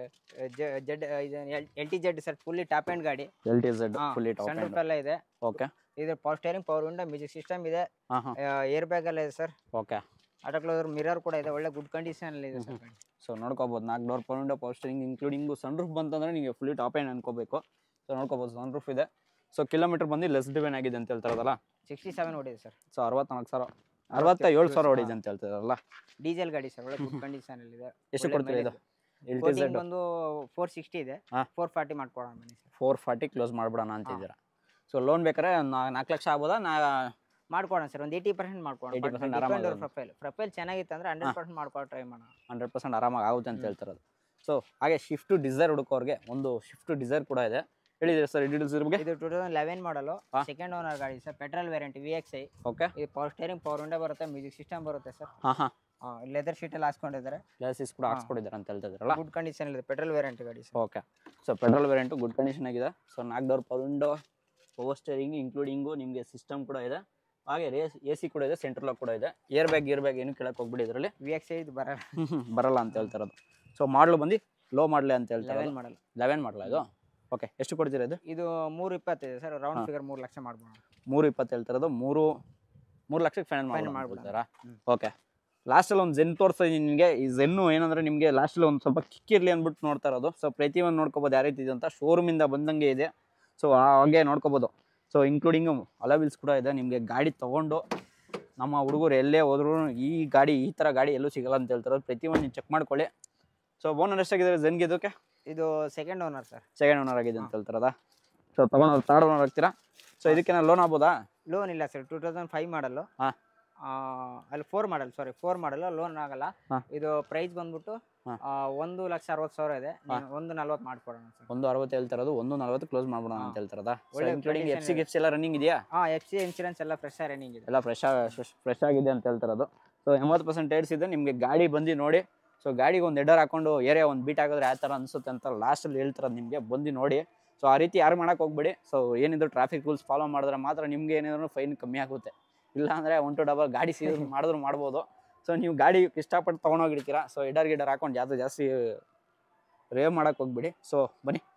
[SPEAKER 1] Z L T Z sir fully top end ಗಾಡಿ
[SPEAKER 2] ಎಲ್ ಟಿ ಝೆಡ್
[SPEAKER 1] ಹಾ,
[SPEAKER 2] ಫುಲ್ಲಿ ಟಾಪ್
[SPEAKER 1] ಸಣ್ಣ ರೂಪ ಎಲ್ಲ ಇದೆ
[SPEAKER 2] ಓಕೆ
[SPEAKER 1] ಇದು power steering power window music system ಇದೆ
[SPEAKER 2] ಹಾಂ ಹಾಂ
[SPEAKER 1] ಏರ್ ಬ್ಯಾಗ್ ಎಲ್ಲ ಇದೆ sir
[SPEAKER 2] okay
[SPEAKER 1] auto closer mirror ಕೂಡ ಇದೆ ಒಳ್ಳೆ ಗುಡ್ ಕಂಡೀಷನ್ ಅಲ್ಲಿ ಇದೆ ಸರ್ ಗಾಡಿ
[SPEAKER 2] ಸೊ ನೋಡ್ಕೋಬೋದು ನಾಲ್ಕು door power window power steering including sunroof ಬಂತಂದ್ರೆ ನಿಮಗೆ ಫುಲ್ಲಿ ಟಾಪ್ ಏನು ಅನ್ಕೋಬೇಕು ಸೊ ನೋಡ್ಕೋಬೋದು ಸನ್ ರೂಫ್ ಇದೆ ಸೊ ಕಿಲೋಮೀಟರ್ ಬಂದು ಲೆಸ್ ಡಿವೈನ್ ಆಗಿದೆ ಅಂತ ಹೇಳ್ತಾರಲ್ಲ
[SPEAKER 1] ಸಿಕ್ಸ್ಟಿ ಸೆವೆನ್ ಹೊಡಿದೆ ಸರ್
[SPEAKER 2] ಸೊ ಅರವತ್ನಾಲ್ಕು ಸಾವಿರ ಅರವತ್ತ ಏಳು ಸಾವಿರ ಹೊಡಿದೆ ಅಂತ ಹೇಳ್ತಾರಲ್ಲ
[SPEAKER 1] ಡೀಸೆಲ್ ಗಾಡಿ ಸರ್ ಒಳ್ಳೆ ಗುಡ್ ಕಂಡೀಷನ್ ಅಲ್ಲಿ ಇದೆ
[SPEAKER 2] ಎಷ್ಟು ಕೊಡ್ತೀರಿ ಇದು ಎಲ್ ಟಿ
[SPEAKER 1] ಕೋಟಿಂಗ್
[SPEAKER 2] ಝೆಡ್
[SPEAKER 1] ಬಂದು ಫೋರ್ ಸಿಕ್ಸ್ಟಿ ಇದೆ
[SPEAKER 2] ಹಾ.
[SPEAKER 1] ಫೋರ್ ಫಾರ್ಟಿ ಮಾಡ್ಕೊಡೋಣ ಬನ್ನಿ ಸರ್
[SPEAKER 2] ಫೋರ್ ಫಾರ್ಟಿ ಕ್ಲೋಸ್ ಮಾಡ್ಬಿಡೋಣ ಅಂತಿದ್ದೀರಾ ಸೊ ಲೋನ್ ಬೇಕಾದ್ರೆ ನಾಲ್ಕು ಲಕ್ಷ ಆಗ್ಬೋದಾ ನಾ
[SPEAKER 1] ಮಾಡ್ಕೊಡೋಣ ಸರ್ ಒಂದು ಏಯ್ಟಿ ಪರ್ಸೆಂಟ್ ಮಾಡ್ಕೊಡೋಣ
[SPEAKER 2] 80% ಆರಾಮಾಗಿ ಆಗುತ್ತೆ.
[SPEAKER 1] ಪ್ರೊಫೈಲ್ ಪ್ರೊಫೈಲ್ ಚೆನ್ನಾಗಿತ್ತು ಅಂದ್ರೆ ಹಂಡ್ರೆಡ್ ಪರ್ಸೆಂಟ್ ಮಾಡ್ಕೊಂಡು ಟ್ರೈ ಮಾಡೋಣ
[SPEAKER 2] ಹಂಡ್ರೆಡ್ ಪರ್ಸೆಂಟ್ ಆರಾಮಾಗಿ ಆಗುತ್ತೆ ಅಂತ ಹೇಳ್ತಿರೋದು ಸೊ ಹಾಗೆ ಶಿಫ್ಟ್ ಡಿಸೈರ್ ಹುಡುಕೋರಿಗೆ ಒಂದು ಶಿಫ್ಟ್ ಡಿಸೈರ್ ಕೂಡ ಇದೆ ಹೇಳಿದ್ರೆ ಸರ್ ಡೀಟೇಲ್ಸ್ ಇದ್ರ ಬಗ್ಗೆ
[SPEAKER 1] ಇದು ಟೂ ತೌಸಂಡ್ ಲೆವೆನ್ ಮಾಡಲು
[SPEAKER 2] ಹಾ.
[SPEAKER 1] ಸೆಕೆಂಡ್ ಓನರ್ ಗಾಡಿ sir petrol variant V X I
[SPEAKER 2] okay
[SPEAKER 1] ಇದು ಪವರ್ ಸ್ಟೇರಿಂಗ್ ಪವರ್ ವಿಂಡೋ ಬರುತ್ತೆ ಮ್ಯೂಸಿಕ್ ಸಿಸ್ಟಮ್ ಬರುತ್ತೆ ಸರ್
[SPEAKER 2] ಹಾಂ ಹಾಂ
[SPEAKER 1] ಲೆದರ್ ಶೀಟ್ ಎಲ್ಲ ಹಾಸ್ಕೊಂಡಿದ್ದಾರೆ
[SPEAKER 2] ಗ್ಲಾಸಸ್ ಕೂಡ ಹಾಕ್ಸ್ಕೊಟ್ಟಿದ್ದಾರೆ ಅಂತ ಹೇಳ್ತಾ ಇದ್ರಲ್ಲ
[SPEAKER 1] ಗುಡ್ ಕಂಡೀಷನ್ ಇದೆ ಪೆಟ್ರೋಲ್ ವೇರಿಯಂಟ್ ಗಾಡಿ sir
[SPEAKER 2] okay so petrol variant good condition ಆಗಿದೆ ಸೊ ನಾಲ್ಕು door power window power steering including ನಿಮಗೆ ಸಿಸ್ಟಮ್ ಕೂಡ ಇದೆ ಹಾಗೆ ರೇಸ್ ಎ ಸಿ ಕೂಡ ಇದೆ ಸೆಂಟ್ರಲ್ ಕೂಡ ಇದೆ ಏರ್ ಬ್ಯಾಗ್ ಏರ್ ಬ್ಯಾಗ್ ಏನು ಕೇಳಕ್ಕೆ ಹೋಗ್ಬಿಡಿ ಇದರಲ್ಲಿ
[SPEAKER 1] ವಿ ಎಕ್ಸ್ ಐ ಇದು ಬರಲ್ಲ
[SPEAKER 2] ಬರಲ್ಲ ಅಂತ ಹೇಳ್ತಿರೋದು ಸೊ ಮಾಡಲು ಬಂದು ಲೋ ಮಾಡಲೆ ಅಂತ ಹೇಳ್ತಾರೆ
[SPEAKER 1] ಲೆವೆನ್ ಮಾಡಲ್ಲ
[SPEAKER 2] ಲೆವೆನ್ ಮಾಡಲ ಇದು ಓಕೆ ಎಷ್ಟು ಕೊಡ್ತೀರಾ ಇದು
[SPEAKER 1] ಇದು ಮೂರು ಇಪ್ಪತ್ತಿದೆ ಸರ್ ರೌಂಡ್
[SPEAKER 2] ಹಾ.
[SPEAKER 1] ಫಿಗರ್ ಮೂರು ಲಕ್ಷ ಮಾಡ್ಬೋಣ
[SPEAKER 2] ಮೂರು ಇಪ್ಪತ್ತು ಹೇಳ್ತಿರೋದು ಮೂರು ಮೂರು ಲಕ್ಷಕ್ಕೆ ಫೈನಲ್
[SPEAKER 1] Final
[SPEAKER 2] ಮಾಡ್ಬಿಡ್ತಾರಾ
[SPEAKER 1] ಮಾಡ್ಬಿಡೋಣ. ಹ್ಮ್. ಓಕೆ
[SPEAKER 2] ಲಾಸ್ಟಲ್ಲಿ ಒಂದು ಜೆನ್ ತೋರಿಸ್ತೀನಿ ನಿಮಗೆ ಈ ಜೆನ್ನು ಏನಂದ್ರೆ ನಿಮಗೆ ಲಾಸ್ಟಲ್ಲಿ ಒಂದು ಸ್ವಲ್ಪ ಕಿಕ್ಕಿರಲಿ ಅಂದ್ಬಿಟ್ಟು ನೋಡ್ತಾ ಇರೋದು ಸೊ ಪ್ರತಿಯೊಂದು ನೋಡ್ಕೋಬೋದು ಯಾವ ರೀತಿ ಇದೆ ಅಂತ ಶೋರೂಮಿಂದ ಬಂದಂಗೆ ಇದೆ ಸೊ ಹಾಗೆ ನೋಡ್ಕೋಬೋದು ಸೊ ಇನ್ಕ್ಲೂಡಿಂಗು ಅಲವಿಲ್ಸ್ ಕೂಡ ಇದೆ ನಿಮಗೆ ಗಾಡಿ ತೊಗೊಂಡು ನಮ್ಮ ಹುಡುಗರು ಎಲ್ಲೇ ಹೋದ್ರು ಈ ಗಾಡಿ ಈ ಥರ ಗಾಡಿ ಎಲ್ಲೂ ಸಿಗಲ್ಲ ಅಂತ ಹೇಳ್ತಾರೆ ಪ್ರತಿಯೊಂದು ನೀವು ಚೆಕ್ ಮಾಡ್ಕೊಳ್ಳಿ ಸೊ ಓನರ್ ಎಷ್ಟಾಗಿದ್ದಾರೆ ಜೆನ್ಗೆ ಇದಕ್ಕೆ
[SPEAKER 1] ಇದು second owner sir
[SPEAKER 2] second owner ಆಗಿದೆ ಅಂತ ಹೇಳ್ತಾರದ ಸೊ ತೊಗೊಂಡು ಥರ್ಡ್ ಓನರ್ ಆಗ್ತೀರಾ ಸೊ ಇದಕ್ಕೆ ಲೋನ್ ಆಗ್ಬೋದಾ
[SPEAKER 1] ಲೋನ್ ಇಲ್ಲ sir two thousand five model
[SPEAKER 2] ಹಾ.
[SPEAKER 1] ಅಲ್ಲಿ four model sorry four model loan ಆಗಲ್ಲ
[SPEAKER 2] ಹಾ.
[SPEAKER 1] ಇದು ಪ್ರೈಸ್ ಬಂದ್ಬಿಟ್ಟು
[SPEAKER 2] ಹಾ.
[SPEAKER 1] ಆ, ಒಂದು ಲಕ್ಷ ಅರವತ್ತು ಸಾವಿರ ಇದೆ ನೀನು ಒಂದು ನಲ್ವತ್ತು ಮಾಡ್ಕೊಡೋಣ ಸರ್
[SPEAKER 2] ಒಂದು ಅರವತ್ತು ಹೇಳ್ತಿರೋದು ಒಂದು ನಲ್ವತ್ತು ಕ್ಲೋಸ್ ಮಾಡ್ಬಿಡೋಣ ಅಂತ ಹೇಳ್ತಾರದ
[SPEAKER 1] ಒಳ್ಳೆ
[SPEAKER 2] ಇನ್ಕ್ಲೂಡಿಂಗ್ ಎಫ್ ಸಿ
[SPEAKER 1] condition
[SPEAKER 2] ಗಿಫ್ಸ್ ಎಲ್ಲ ರನ್ನಿಂಗ್ ಇದೆಯಾ
[SPEAKER 1] ಹಾಂ ಎಫ್ ಸಿ ಇನ್ಶೂರೆನ್ಸ್ ಎಲ್ಲ ಫ್ರೆಶ್ ರನ್ನಿಂಗ್ ಇದೆ
[SPEAKER 2] ಎಲ್ಲ ಫ್ರೆಶ್ ಫ್ರೆಶ್ ಆಗಿದೆ ಅಂತ ಹೇಳ್ತಿರೋದು ಸೊ ಎಂಬತ್ತು ಪರ್ಸೆಂಟ್ ಟೈರ್ಸ್ ಇದೆ ನಿಮಗೆ ಗಾಡಿ ಬಂದು ನೋಡಿ ಸೊ ಗಾಡಿಗೆ ಒಂದು ಎಡರ್ ಹಾಕೊಂಡು ಏರಿಯಾ ಒಂದು ಬೀಟ್ ಹಾಕಿದ್ರೆ ಯಾವ ಥರ ಅನ್ಸುತ್ತೆ ಅಂತ ಲಾಸ್ಟಲ್ಲಿ ಹೇಳ್ತಾರೆ ನಿಮಗೆ ಬಂದು ನೋಡಿ ಸೊ ಆ ರೀತಿ ಯಾರು ಮಾಡಕ್ಕೆ ಹೋಗ್ಬೇಡಿ ಸೊ ಏನಿದ್ರು ಟ್ರಾಫಿಕ್ ರೂಲ್ಸ್ ಫಾಲೋ ಮಾಡಿದ್ರೆ ಮಾತ್ರ ನಿಮ್ಗೆ ಏನಿದ್ರು ಫೈನ್ ಕಮ್ಮಿ ಆಗುತ್ತೆ ಇಲ್ಲ ಅಂದರೆ ಒನ್ ಟು ಡಬಲ್ ಗಾಡಿ ಸೀಸ್ ಮಾಡಿದ್ರು ಮಾಡ್ಬೋದು ಸೊ ನೀವು ಗಾಡಿ ಇಷ್ಟಪಟ್ಟು ತೊಗೊಂಡೋಗಿರ್ತೀರಾ ಸೊ ಎಡರ್ ಗಿಡರ್ ಹಾಕೊಂಡು ಜಾಸ್ತಿ ಜಾಸ್ತಿ ರೇವ್ ಮಾಡಕ್ಕೆ ಹೋಗ್ಬಿಡಿ ಸೊ ಬನ್ನಿ